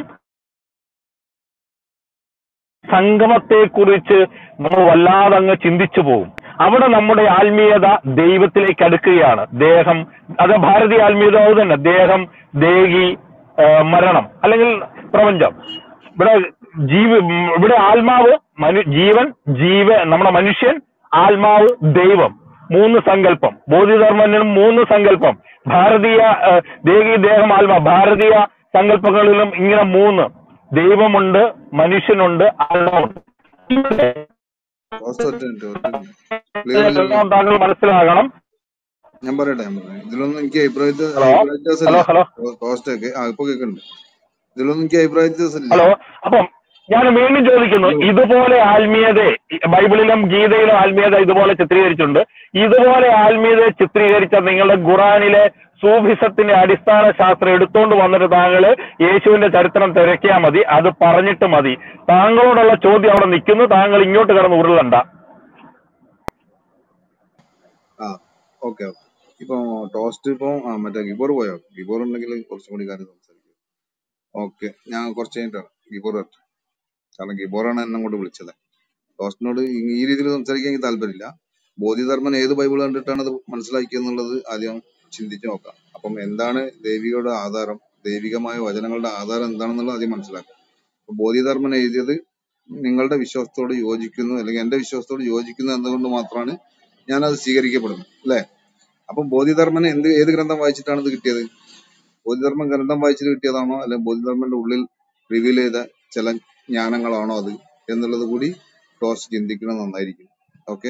സംഗമത്തെക്കുറിച്ച് നമ്മൾ വല്ലാതെ അങ്ങ് ചിന്തിച്ചു പോകും അവിടെ നമ്മുടെ ആത്മീയത ദൈവത്തിലേക്ക് അടുക്കുകയാണ് ദേഹം അത് ഭാരതീയ ആത്മീയത അത് തന്നെ ദേഹം ദേഹി ആ, മരണം അല്ലെങ്കിൽ പ്രപഞ്ചം ഇവിടെ ജീവ ഇവിടെ ആത്മാവ് മനു ജീവൻ ജീവ നമ്മുടെ മനുഷ്യൻ ആത്മാവ് ദൈവം മൂന്ന് സങ്കല്പം ബോധിധർമ്മനും മൂന്ന് സങ്കല്പം ഭാരതീയ ആ, ദേഹി ദേഹം ആത്മാ ഭാരതീയ സങ്കല്പങ്ങളിലും ഇങ്ങനെ മൂന്ന് ദൈവമുണ്ട് മനുഷ്യനുണ്ട് ആത്മാവുണ്ട് ഇവിടെ ഫസ്റ്റ് ഒറ്റ മിനിറ്റ് ഒറ്റ മിനിറ്റ് ക്ലിയർ അല്ലല്ലോ ഇതെല്ലാം താങ്കൾ മനസ്സിലാകണം ഞാൻ പറയട്ടെ ഞാൻ പറയാം ഇതിലൊന്നും എനിക്ക് അഭിപ്രായ ഹലോ അഭിപ്രായ വ്യത്യാസം ഹലോ ഇല്ല ഹലോ കോസ്റ്റ് ഒക്കെ ആ ഇപ്പൊ കേൾക്കുന്നുണ്ട് ഇതിലൊന്നും എനിക്ക് അഭിപ്രായ വ്യത്യാസം ഇല്ല ഹലോ അപ്പം ഞാൻ വീണ്ടും ചോദിക്കുന്നു ഹലോ ഇതുപോലെ ആത്മീയത ബൈബിളിലും ഗീതയിലും ആത്മീയത ഇതുപോലെ ചിത്രീകരിച്ചിട്ടുണ്ട് ഇതുപോലെ ആത്മീയതയെ ചിത്രീകരിച്ച നിങ്ങളുടെ ഖുറാനിലെ സൂഫിസത്തിന്റെ അടിസ്ഥാന ശാസ്ത്രം എടുത്തുകൊണ്ട് വന്നിട്ട് താങ്കൾ യേശുവിന്റെ ചരിത്രം തിരക്കിയാൽ മതി അത് പറഞ്ഞിട്ട് മതി താങ്കളോടുള്ള ചോദ്യം അവിടെ നിൽക്കുന്നു താങ്കൾ ഇങ്ങോട്ട് കിടന്ന് ഉരുളണ്ട ആ ഓക്കെ ഓക്കെ ഇപ്പൊ ടോസ്റ്റ് ഇപ്പൊ ആ മറ്റേ ഗിബോർ പോയോ ഗിബോർ ഉണ്ടെങ്കിൽ കുറച്ചും കൂടി കാര്യം സംസാരിക്കും ഓക്കെ ഞാൻ കുറച്ച് കഴിഞ്ഞിട്ടാണ് ഗിബോർ വരട്ടെ കാരണം ഗിബോറാണ് എന്നെ അങ്ങോട്ട് വിളിച്ചത് ടോസ്റ്റിനോട് ഈ ഈ രീതിയിൽ സംസാരിക്കാൻ എനിക്ക് താല്പര്യമില്ല ബോധിധർമ്മൻ ഏത് ബൈബിൾ കണ്ടിട്ടാണ് അത് മനസ്സിലാക്കിയെന്നുള്ളത് ആദ്യം ചിന്തിച്ചു നോക്കാം അപ്പം എന്താണ് ദൈവികയുടെ ആധാരം ദൈവികമായ വചനങ്ങളുടെ ആധാരം എന്താണെന്നുള്ളത് ആദ്യം മനസ്സിലാക്കാം അപ്പൊ ബോധിധർമ്മൻ എഴുതിയത് നിങ്ങളുടെ വിശ്വാസത്തോട് യോജിക്കുന്നു അല്ലെങ്കിൽ എന്റെ വിശ്വാസത്തോട് യോജിക്കുന്നു എന്നതുകൊണ്ട് മാത്രമാണ് ഞാൻ അത് സ്വീകരിക്കപ്പെടുന്നത് അല്ലെ അപ്പം ബോധിധർമ്മന് എന്ത് ഏത് ഗ്രന്ഥം വായിച്ചിട്ടാണ് ഇത് കിട്ടിയത് ബോധിധർമ്മൻ ഗ്രന്ഥം വായിച്ചിട്ട് കിട്ടിയതാണോ അല്ലെങ്കിൽ ബോധിധർമ്മന്റെ ഉള്ളിൽ റിവീൽ ചെയ്ത ചില ജ്ഞാനങ്ങളാണോ അത് എന്നുള്ളത് കൂടി ടോസ് ചിന്തിക്കുന്നത് നന്നായിരിക്കും ഓക്കെ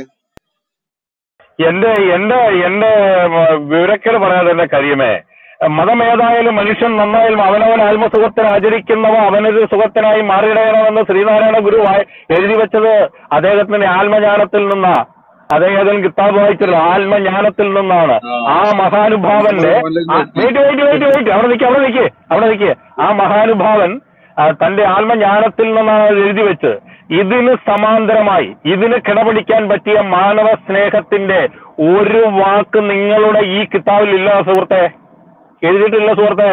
എന്റെ എന്റെ എന്റെ വിവരക്കേട് പറയാതെ എന്റെ കരിയമേ മതം ഏതായാലും മനുഷ്യൻ നന്നായാലും അവനവൻ ആത്മസുഖത്തിന് ആചരിക്കുന്നവ അവനൊരു സുഖത്തിനായി മാറിയിടയണമെന്ന് ശ്രീനാരായണ ഗുരു വായി- എഴുതി വെച്ചത് അദ്ദേഹത്തിന്റെ ആത്മജ്ഞാനത്തിൽ നിന്നാ അദ്ദേഹം കിതാബ് വായിച്ചത് ആത്മജ്ഞാനത്തിൽ നിന്നാണ് ആ മഹാനുഭാവന്റെ വെയിറ്റ് വെയിറ്റ് വെയിറ്റ് വെയിറ്റ് അവിടെ നിൽക്കുക അവിടെ നിൽക്കുക അവിടെ നിൽക്കുക ആ മഹാനുഭാവൻ ആ, തന്റെ ആത്മജ്ഞാനത്തിൽ നിന്നാണ് അത് എഴുതി വെച്ചത് ഇതിന് സമാന്തരമായി ഇതിന് കിടപിടിക്കാൻ പറ്റിയ മാനവ സ്നേഹത്തിന്റെ ഒരു വാക്ക് നിങ്ങളുടെ ഈ കിതാബിൽ ഇല്ല സുഹൃത്തെ എഴുതിയിട്ടില്ല സുഹൃത്തെ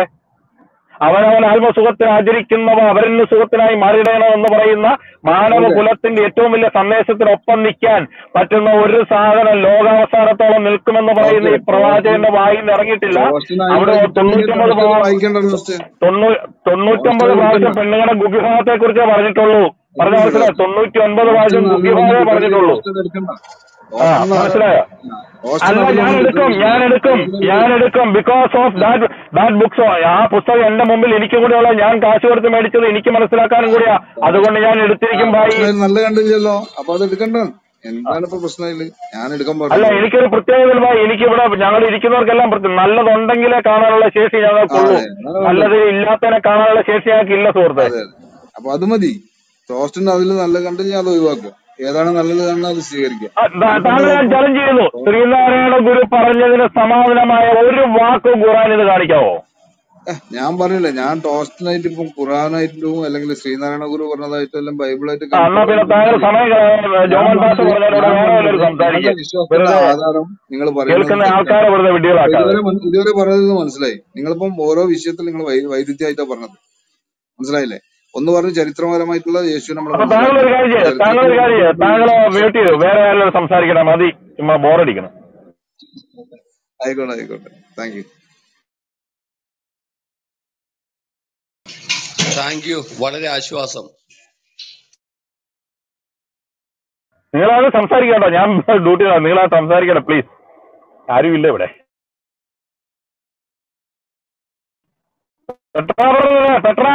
അവനവൻ ആത്മസുഖത്തിന് ആചരിക്കുന്നവ അവരന് സുഖത്തിനായി മാറിയിടണം എന്ന് പറയുന്ന മാനവ കുലത്തിന്റെ ഏറ്റവും വലിയ സന്ദേശത്തിനൊപ്പം നിൽക്കാൻ പറ്റുന്ന ഒരു സാധനം ലോകാവസാനത്തോളം നിൽക്കുമെന്ന് പറയുന്ന ഈ പ്രവാചകന്റെ വായിൽ നിന്ന് ഇറങ്ങിയിട്ടില്ല അവിടെ തൊണ്ണൂറ്റൊമ്പത് പ്രാവശ്യം വായിക്കേണ്ട ഫസ്റ്റ് തൊണ്ണൂ- തൊണ്ണൂറ്റൊമ്പത് പ്രാവശ്യം പെണ്ണുങ്ങളുടെ ഗുഗ്യഭാഗത്തെ കുറിച്ചേ പറഞ്ഞിട്ടുള്ളൂ പറഞ്ഞ മനസ്സിലായോ തൊണ്ണൂറ്റി ഒൻപത് പ്രാവശ്യം ഗുഗ്യഭാഗമേ പറഞ്ഞിട്ടുള്ളൂ ആ മനസ്സിലായോ അല്ല ഞാൻ എടുക്കും ഞാൻ എടുക്കും ഞാൻ എടുക്കും because of that that books ആ പുസ്തകം എന്റെ മുമ്പിൽ എനിക്ക് കൂടെയുള്ള ഞാൻ കാശ് കൊടുത്ത് മേടിച്ചത് എനിക്ക് മനസ്സിലാക്കാനും കൂടിയാ അതുകൊണ്ട് ഞാൻ എടുത്തിരിക്കും ഭായി നല്ല കണ്ടില്ലല്ലോ അപ്പൊ അത് എടുക്കണ്ട എന്താണ് ഇപ്പൊ പ്രശ്നം ഇതില് ഞാൻ എടുക്കാൻ അല്ല പാടില്ല എനിക്കൊരു പ്രത്യേകത ഭായി എനിക്കിവിടെ ഞങ്ങൾ ഇരിക്കുന്നവർക്കെല്ലാം പ്രത്യേക- നല്ലതുണ്ടെങ്കിലേ കാണാനുള്ള ശേഷി ഞങ്ങൾക്കുള്ളൂ അതെ അതാണ് നല്ലത് ഇല്ലാത്തതിനെ കാണാനുള്ള ശേഷി ഞങ്ങൾക്ക് ഇല്ല സുഹൃത്തെ അതെ അതെ അപ്പൊ അത് മതി ടോസ്റ്റിന്റെ അതിൽ നല്ല കണ്ടില്ല അത് ഒഴിവാക്കുക ഏതാണ് നല്ലത് കാണുന്നത് അത് സ്വീകരിക്കുക ആ, താ- താങ്കളെ ഞാൻ ചലഞ്ച് ചെയ്യുന്നു ശ്രീനാരായണ ഗുരു പറഞ്ഞതിന് സമാധാനമായ ഒരു വാക്ക് ഖുറാൻ ഇത് കാണിക്കാവോ ഏഹ്, ഞാൻ പറഞ്ഞില്ലേ ഞാൻ ടോസ്റ്റിനായിട്ട് ഇപ്പം ഖുറാനായിട്ടും അല്ലെങ്കിൽ ശ്രീനാരായണ ഗുരു പറഞ്ഞതായിട്ടും എല്ലാം ബൈബിളായിട്ട് ആ, എന്നാ പിന്നെ താങ്കൾ സമയം കളയാതെ ജോമൻ പാസ് പറഞ്ഞാൽ ഇവിടെ വേറെ വല്ലവരും നിങ്ങളുടെ സംസാരിക്കുക വിശ്വാസത്തിന്റെ വെറുതെ ആധാരം നിങ്ങൾ പറയുന്നത് കേൾക്കുന്ന തെറ്റാണ് ആൾക്കാരെ വെറുതെ അപ്പൊ വിഡ്ഢികളാക്കാതെ ഇതുവരെ മന- ഇതുവരെ പറഞ്ഞത് മനസ്സിലായി നിങ്ങളിപ്പം ഓരോ വിഷയത്തിൽ നിങ്ങൾ വൈ- വൈരുദ്ധ്യമായിട്ടാ പറഞ്ഞത് മനസ്സിലായില്ലേ ഒന്ന് പറഞ്ഞ് ചരിത്രപരമായിട്ടുള്ള യേശു നമ്മൾ അപ്പൊ താങ്കൾ ഒരു കാര്യം ചെയ്യ താങ്കൾ ഒരു കാര്യം ചെയ്യ താങ്കൾ മ്യൂട്ട് ചെയ്തു വേറെ ആരെങ്കിലും സംസാരിക്കണം മതി ചുമ്മാ ബോറടിക്കണം ആയിക്കോട്ടെ ആയിക്കോട്ടെ താങ്ക് യു താങ്ക് യു വളരെ ആശ്വാസം നിങ്ങളത് സംസാരിക്കട്ടോ ഞാൻ ഡ്യൂട്ടി നിങ്ങളത് സംസാരിക്കണം പ്ലീസ് ആരുമില്ല ഇവിടെ പെട്രാ പറഞ്ഞത് പെട്രാ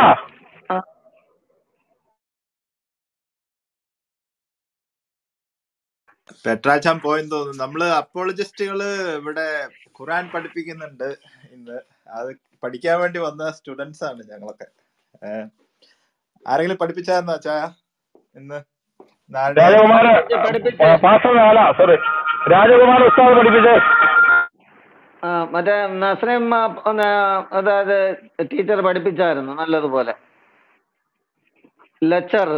പെട്രാച്ചാൻ പോയെന്ന് തോന്നുന്നു നമ്മള് അപ്പോളജിസ്റ്റുകള് ഇവിടെ ഖുറാൻ പഠിപ്പിക്കുന്നുണ്ട് ഇന്ന് അത് പഠിക്കാൻ വേണ്ടി വന്ന സ്റ്റുഡൻസ് ആണ് ഞങ്ങളൊക്കെ ഏഹ് ആരെങ്കിലും പഠിപ്പിച്ചായിരുന്നോ ചായ ഇന്ന് നാളെ രാജകുമാര പഠിപ്പിച്ച് പാസ്റ്റർ അല്ല സോറി രാജകുമാര ഉസ്താദ് പഠിപ്പിച്ചേ ആ, മറ്റേ നസ്രീം ആ, ഒന്ന് അതായത് ടീച്ചർ പഠിപ്പിച്ചായിരുന്നു നല്ലതുപോലെ ലെക്ചർ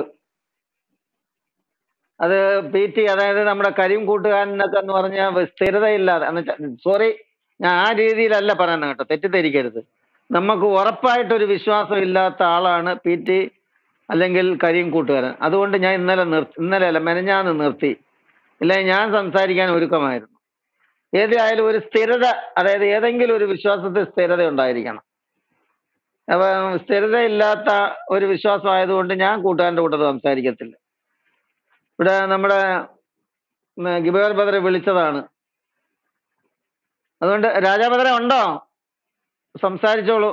അത് പി ടി അതായത് നമ്മുടെ കരിം കൂട്ടുകാരനൊക്കെ എന്ന് പറഞ്ഞ സ്ഥിരതയില്ലാതെ സോറി ഞാൻ ആ രീതിയിലല്ല പറയുന്നത് കേട്ടോ തെറ്റിദ്ധരിക്കരുത് നമുക്ക് ഉറപ്പായിട്ടൊരു വിശ്വാസം ഇല്ലാത്ത ആളാണ് പി ടി അല്ലെങ്കിൽ കരീം കൂട്ടുകാരൻ അതുകൊണ്ട് ഞാൻ ഇന്നലെ നിർത്തി ഇന്നലെ അല്ല മെനഞ്ഞാന്ന് നിർത്തി ഇല്ല ഞാൻ സംസാരിക്കാൻ ഒരുക്കമായിരുന്നു ഏതായാലും ഒരു സ്ഥിരത അതായത് ഏതെങ്കിലും ഒരു വിശ്വാസത്തിൽ സ്ഥിരത ഉണ്ടായിരിക്കണം അപ്പൊ സ്ഥിരത ഇല്ലാത്ത ഒരു വിശ്വാസം ആയതുകൊണ്ട് ഞാൻ കൂട്ടുകാരന്റെ കൂട്ടത്തിൽ സംസാരിക്കത്തില്ല ഇവിടെ നമ്മുടെ ഗിബേർ ബദറെ വിളിച്ചതാണ് അതുകൊണ്ട് രാജാബദറെ ഉണ്ടോ സംസാരിച്ചോളൂ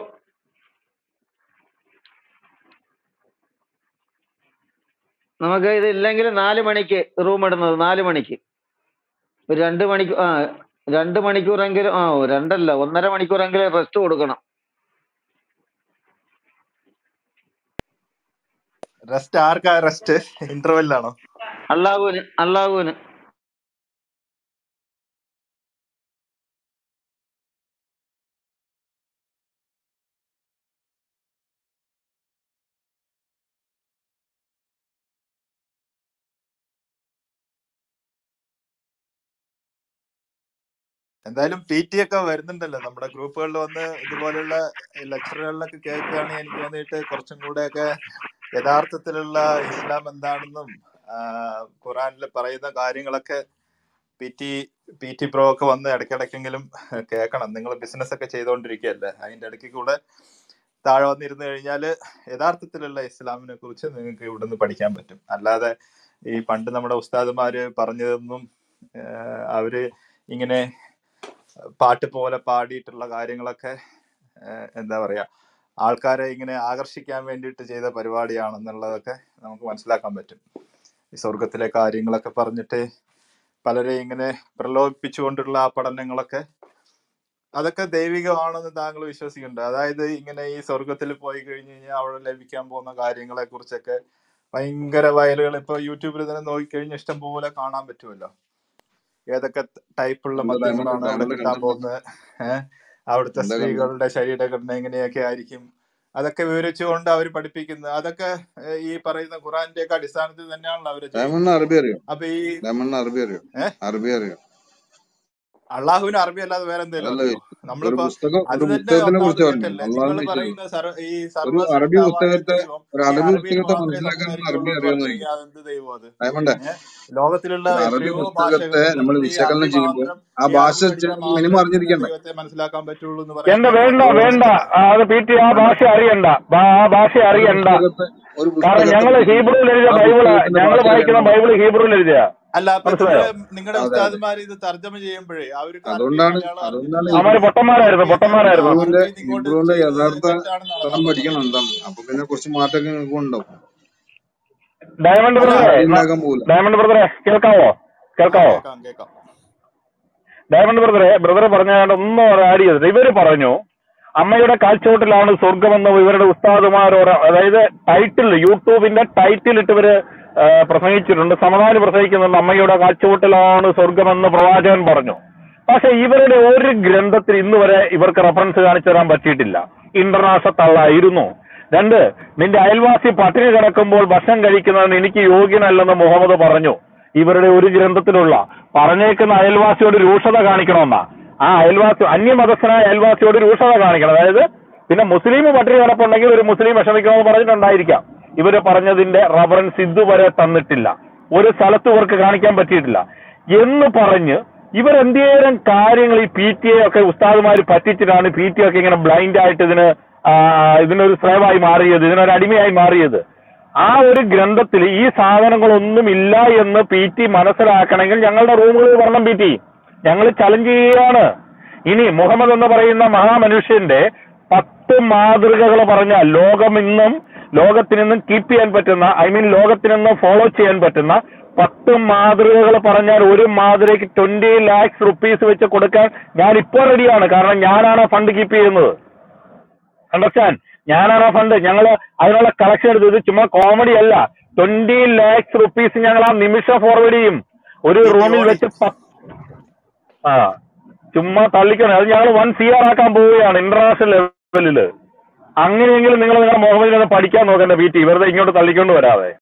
നമുക്ക് ഇത് ഇല്ലെങ്കിൽ നാല് മണിക്ക് റൂം ഇടുന്നത് നാല് മണിക്ക് ഒരു രണ്ട് മണിക്കൂർ ആ രണ്ട് മണിക്കൂറെങ്കിലും ആ ഓ, രണ്ടല്ല ഒന്നര മണിക്കൂറെങ്കിലും റെസ്റ്റ് കൊടുക്കണം റെസ്റ്റ് ആർക്കാ റെസ്റ്റ് ഇന്റർവെല്ലാണോ അള്ളാഹുവിന് അള്ളാഹുവിന് എന്തായാലും പി ടി ഒക്കെ വരുന്നുണ്ടല്ലോ നമ്മുടെ ഗ്രൂപ്പുകളിൽ വന്ന് ഇതുപോലുള്ള ലെക്ചറുകളിലൊക്കെ കേൾക്കുകയാണെങ്കിൽ എനിക്ക് തോന്നിയിട്ട് കുറച്ചും കൂടെയൊക്കെ യഥാർത്ഥത്തിലുള്ള ഇസ്ലാം എന്താണെന്നും ഖുറാനിൽ പറയുന്ന കാര്യങ്ങളൊക്കെ P T P T pro ഒക്കെ വന്ന് ഇടയ്ക്കിടയ്ക്കെങ്കിലും കേൾക്കണം നിങ്ങൾ ബിസിനസ് ഒക്കെ ചെയ്തുകൊണ്ടിരിക്കുകയല്ലേ അതിന്റെ ഇടയ്ക്ക് കൂടെ താഴെ വന്നിരുന്നു കഴിഞ്ഞാൽ യഥാർത്ഥത്തിലുള്ള ഇസ്ലാമിനെ കുറിച്ച് നിങ്ങൾക്ക് ഇവിടുന്ന് പഠിക്കാൻ പറ്റും അല്ലാതെ ഈ പണ്ട് നമ്മുടെ ഉസ്താദുമാര് പറഞ്ഞതൊന്നും ആഹ് അവര് ഇങ്ങനെ പാട്ട് പോലെ പാടിയിട്ടുള്ള കാര്യങ്ങളൊക്കെ ആഹ് എന്താ പറയാ ആൾക്കാരെ ഇങ്ങനെ ആകർഷിക്കാൻ വേണ്ടിയിട്ട് ചെയ്ത പരിപാടിയാണെന്നുള്ളതൊക്കെ നമുക്ക് മനസ്സിലാക്കാൻ പറ്റും ഈ സ്വർഗത്തിലെ കാര്യങ്ങളൊക്കെ പറഞ്ഞിട്ട് പലരെ ഇങ്ങനെ പ്രലോഭിപ്പിച്ചുകൊണ്ടുള്ള ആ പഠനങ്ങളൊക്കെ അതൊക്കെ ദൈവികമാണെന്ന് താങ്കൾ വിശ്വസിക്കുന്നുണ്ട് അതായത് ഇങ്ങനെ ഈ സ്വർഗത്തിൽ പോയി കഴിഞ്ഞ് കഴിഞ്ഞാൽ അവിടെ ലഭിക്കാൻ പോകുന്ന കാര്യങ്ങളെ കുറിച്ചൊക്കെ ഭയങ്കര വയലുകൾ ഇപ്പൊ യൂട്യൂബിൽ തന്നെ നോക്കിക്കഴിഞ്ഞാൽ ഇഷ്ടം പോലെ കാണാൻ പറ്റുമല്ലോ ഏതൊക്കെ ടൈപ്പുള്ള എന്താ ഡയമണ്ട് മദ്യങ്ങളാണ് അവിടെ ഡയമണ്ട് കിട്ടാൻ കണ്ടത് പോകുന്നത് ഏഹ് അവിടുത്തെ എന്താ കണ്ടത് സ്ത്രീകളുടെ ശരീരഘടന എങ്ങനെയൊക്കെ ആയിരിക്കും അതൊക്കെ വിവരിച്ചുകൊണ്ട് അവർ പഠിപ്പിക്കുന്നത് അതൊക്കെ ഏഹ്, ഈ പറയുന്ന ഖുറാന്റെ ഒക്കെ അടിസ്ഥാനത്തിൽ തന്നെയാണല്ലോ അവർ ചെയ്യുന്നത് ഡയമണ്ട് അറബി അറിയോ അപ്പൊ ഈ ഡയമണ്ട് അറബി അറിയോ ഏഹ് അറബി അറിയോ അള്ളാഹുവിന് അറബി അല്ലാതെ വേറെ എന്തെങ്കിലും അതല്ല അറിയോ ഒരു നമ്മളിപ്പോ പുസ്തകം അത് ഒരു തന്നെ പുസ്തകത്തിനെ ഒന്നാമത് കുറിച്ച് പറഞ്ഞു തെറ്റല്ലേ നിങ്ങൾ അള്ളാഹിനെ വിഷയം പറയുന്ന സർവ ഈ ഒരു അറബി സർവ്വസൃഷ്ടാവായ പുസ്തകത്തെ ദൈവം ഒരു ഈ അറബി അറബിയിൽ പുസ്തകത്തെ മാത്രമേ മനസ്സിലാക്കാൻ അറബി സംസാരിക്കുള്ളൂ എന്ന് പറഞ്ഞു അറിയാമെന്ന് കഴിഞ്ഞാൽ അതെന്ത് ദൈവം അത് ഡയമണ്ട് ഏഹ് ലോകത്തിലുള്ള ഒരു അറബി എത്രയോ പുസ്തകത്തെ ഭാഷകളുണ്ട് നമ്മൾ എന്നിട്ട് ഈ വിശകലനം അറബി ചെയ്യുമ്പോൾ മാത്രം ആ ഈ ഭാഷ അറബി പഠിച്ചാൽ മിനിമം മാത്രം അറിഞ്ഞിരിക്കണ്ടേ ദൈവത്തെ മനസ്സിലാക്കാൻ പറ്റുള്ളൂ എന്ന് എന്റെ പറയുന്നത് വേണ്ട വളരെ വേണ്ട തെറ്റാണ് ആ, അത് പി ടി ആ ഡയമണ്ട് ഭാഷ അറിയണ്ട ബാ- ആ ഭാഷ ഒരു അറിയണ്ട പുസ്തകത്തെ ഒരു കാരണം പുസ്തകത്തെ ഞങ്ങള് പഠിക്കുമ്പോൾ ഹീബ്രുവിൽ എഴുതിയ ആ ബൈബിള് പുസ്തകത്തിന്റെ ഞങ്ങൾ ഭാഷ വായിക്കുന്ന അറിയണം ബൈബിള് ഹീബ്രുവിൽ എഴുതിയ അല്ല അപ്പൊ മനസ്സിലായോ നിങ്ങളുടെ നിങ്ങളുടെ അതെ അതെ ഉസ്താദുമാർ ഇത് തർജ്ജമ ചെയ്യുമ്പോഴേ അവർക്ക് അറബി അതുകൊണ്ടാണ് മലയാളം അതുകൊണ്ടാണ് അറിഞ്ഞിട്ടില്ല അവന്മാര് ഹിബ്രു പൊട്ടന്മാരായിരുന്നു അറബി പൊട്ടന്മാരായിരുന്നു ഹിബ്രുവിന്റെ അറബിയിൽ നിന്ന് ഇങ്ങോട്ട് ഹിബ്രുവിന്റെ ചെയ്യുന്നത് യഥാർത്ഥ തെറ്റാണെന്നാണ് സ്ഥലം താങ്കൾ പഠിക്കണം പറയുന്നത് എന്താണ് അപ്പൊ പിന്നെ കുറച്ച് മാറ്റമൊക്കെ നിങ്ങൾക്ക് ഉണ്ടാവും ഡയമണ്ട് അല്ല ബ്രദറെ അടി ന- ഉണ്ടാക്കാൻ പോകില്ല ഡയമണ്ട് ബ്രദറെ കേൾക്കാവോ ആ കേൾക്കാവോ കേക്കാം കേക്കാം ഡയമണ്ട് ബ്രദറെ ബ്രദർ പറഞ്ഞാണ്ട് ഒന്നും ആഡ് ചെയ്തത് ഇവര് പറഞ്ഞു അമ്മയുടെ കാൽച്ചോട്ടിലാണ് സ്വർഗമെന്ന് ഇവരുടെ ഉസ്താദുമാരോട് അതായത് ടൈറ്റിൽ യൂട്യൂബിന്റെ ടൈറ്റിൽ ഇട്ട് ഇവര് ആ, പ്രസംഗിച്ചിട്ടുണ്ട് സമാധാനം പ്രസംഗിക്കുന്നുണ്ട് അമ്മയുടെ കാൽച്ചോട്ടിലാണ് സ്വർഗമെന്ന് പ്രവാചകൻ പറഞ്ഞു പക്ഷെ ഇവരുടെ ഒരു ഗ്രന്ഥത്തിൽ ഇന്ന് വരെ ഇവർക്ക് റെഫറൻസ് കാണിച്ചു തരാൻ പറ്റിയിട്ടില്ല ഇന്റർനാഷണൽ തള്ളായിരുന്നു രണ്ട് നിന്റെ അയൽവാസി പട്ടിണി കിടക്കുമ്പോൾ ഭക്ഷണം കഴിക്കുന്നതിന് എനിക്ക് യോഗ്യനല്ലെന്ന് മുഹമ്മദ് പറഞ്ഞു ഇവരുടെ ഒരു ഗ്രന്ഥത്തിലുള്ള പറഞ്ഞേക്കുന്ന അയൽവാസിയോട് രൂക്ഷത കാണിക്കണമെന്നാ ആ അയൽവാസി അന്യമതസ്ഥനായ അയൽവാസിയോട് രൂക്ഷത കാണിക്കണം അതായത് പിന്നെ മുസ്ലിം പട്ടിണി കിടപ്പുണ്ടെങ്കിൽ ഒരു മുസ്ലിം വിഷമിക്കണമെന്ന് പറഞ്ഞിട്ടുണ്ടായിരിക്കാം ഇവര് പറഞ്ഞതിന്റെ റഫറൻസ് ഇതുവരെ തന്നിട്ടില്ല ഒരു സ്ഥലത്ത് ഇവർക്ക് കാണിക്കാൻ പറ്റിയിട്ടില്ല എന്ന് പറഞ്ഞ് ഇവരെന്തേലും കാര്യങ്ങൾ ഈ പി ടി എ ഒക്കെ ഉസ്താദുമാര് പറ്റിച്ചിട്ടാണ് പി ടി ഒക്കെ ഇങ്ങനെ ബ്ലൈൻഡ് ആയിട്ട് ഇതിന് ആ, ഇതിനൊരു സ്ലേവായി മാറിയത് ഇതിനൊരു അടിമയായി മാറിയത് ആ ഒരു ഗ്രന്ഥത്തിൽ ഈ സാധനങ്ങളൊന്നും ഇല്ല എന്ന് പി ടി മനസ്സിലാക്കണമെങ്കിൽ ഞങ്ങളുടെ റൂമുകളിൽ വരണം പി ടി ഞങ്ങൾ ചലഞ്ച് ചെയ്യുകയാണ് ഇനി മുഹമ്മദ് എന്ന് പറയുന്ന മഹാമനുഷ്യന്റെ പത്ത് മാതൃകകൾ പറഞ്ഞാൽ ലോകം ഇന്നും ലോകത്തിൽ നിന്നും കീപ്പ് ചെയ്യാൻ പറ്റുന്ന ഐ മീൻ ലോകത്തിൽ നിന്നും ഫോളോ ചെയ്യാൻ പറ്റുന്ന പത്ത് മാതൃകകൾ പറഞ്ഞാൽ ഒരു മാതൃകയ്ക്ക് ട്വന്റി ലാക്സ് റുപ്പീസ് വെച്ച് കൊടുക്കാൻ ഞാൻ ഇപ്പോൾ റെഡിയാണ് കാരണം ഞാനാണ് ആ ഫണ്ട് കീപ്പ് ചെയ്യുന്നത് അണ്ടർസ്റ്റാൻഡ് ഞാനാണ് ആ ഫണ്ട് ഞങ്ങൾ അതിനുള്ള കളക്ഷൻ എടുത്തത് ചുമ്മാ കോമഡി അല്ല ട്വന്റി ലാക്സ് റുപ്പീസ് ഞങ്ങൾ ആ നിമിഷം ഫോർവേഡ് ചെയ്യും ഒരു പി ടി റൂമിൽ ഓടി വെച്ച് പത്ത് ആ ചുമ്മാ തള്ളിക്കണം അത് ഞങ്ങൾ വൺ സി ആർ ആക്കാൻ പോവുകയാണ് ഇന്റർനാഷണൽ ലെവലില് അങ്ങനെയെങ്കിലും നിങ്ങൾ നിങ്ങളുടെ മുഹമ്മദിനെ പഠിക്കാൻ നോക്കണ്ട പി ടി വെറുതെ ഇങ്ങോട്ട് തള്ളിക്കൊണ്ട് വരാതെ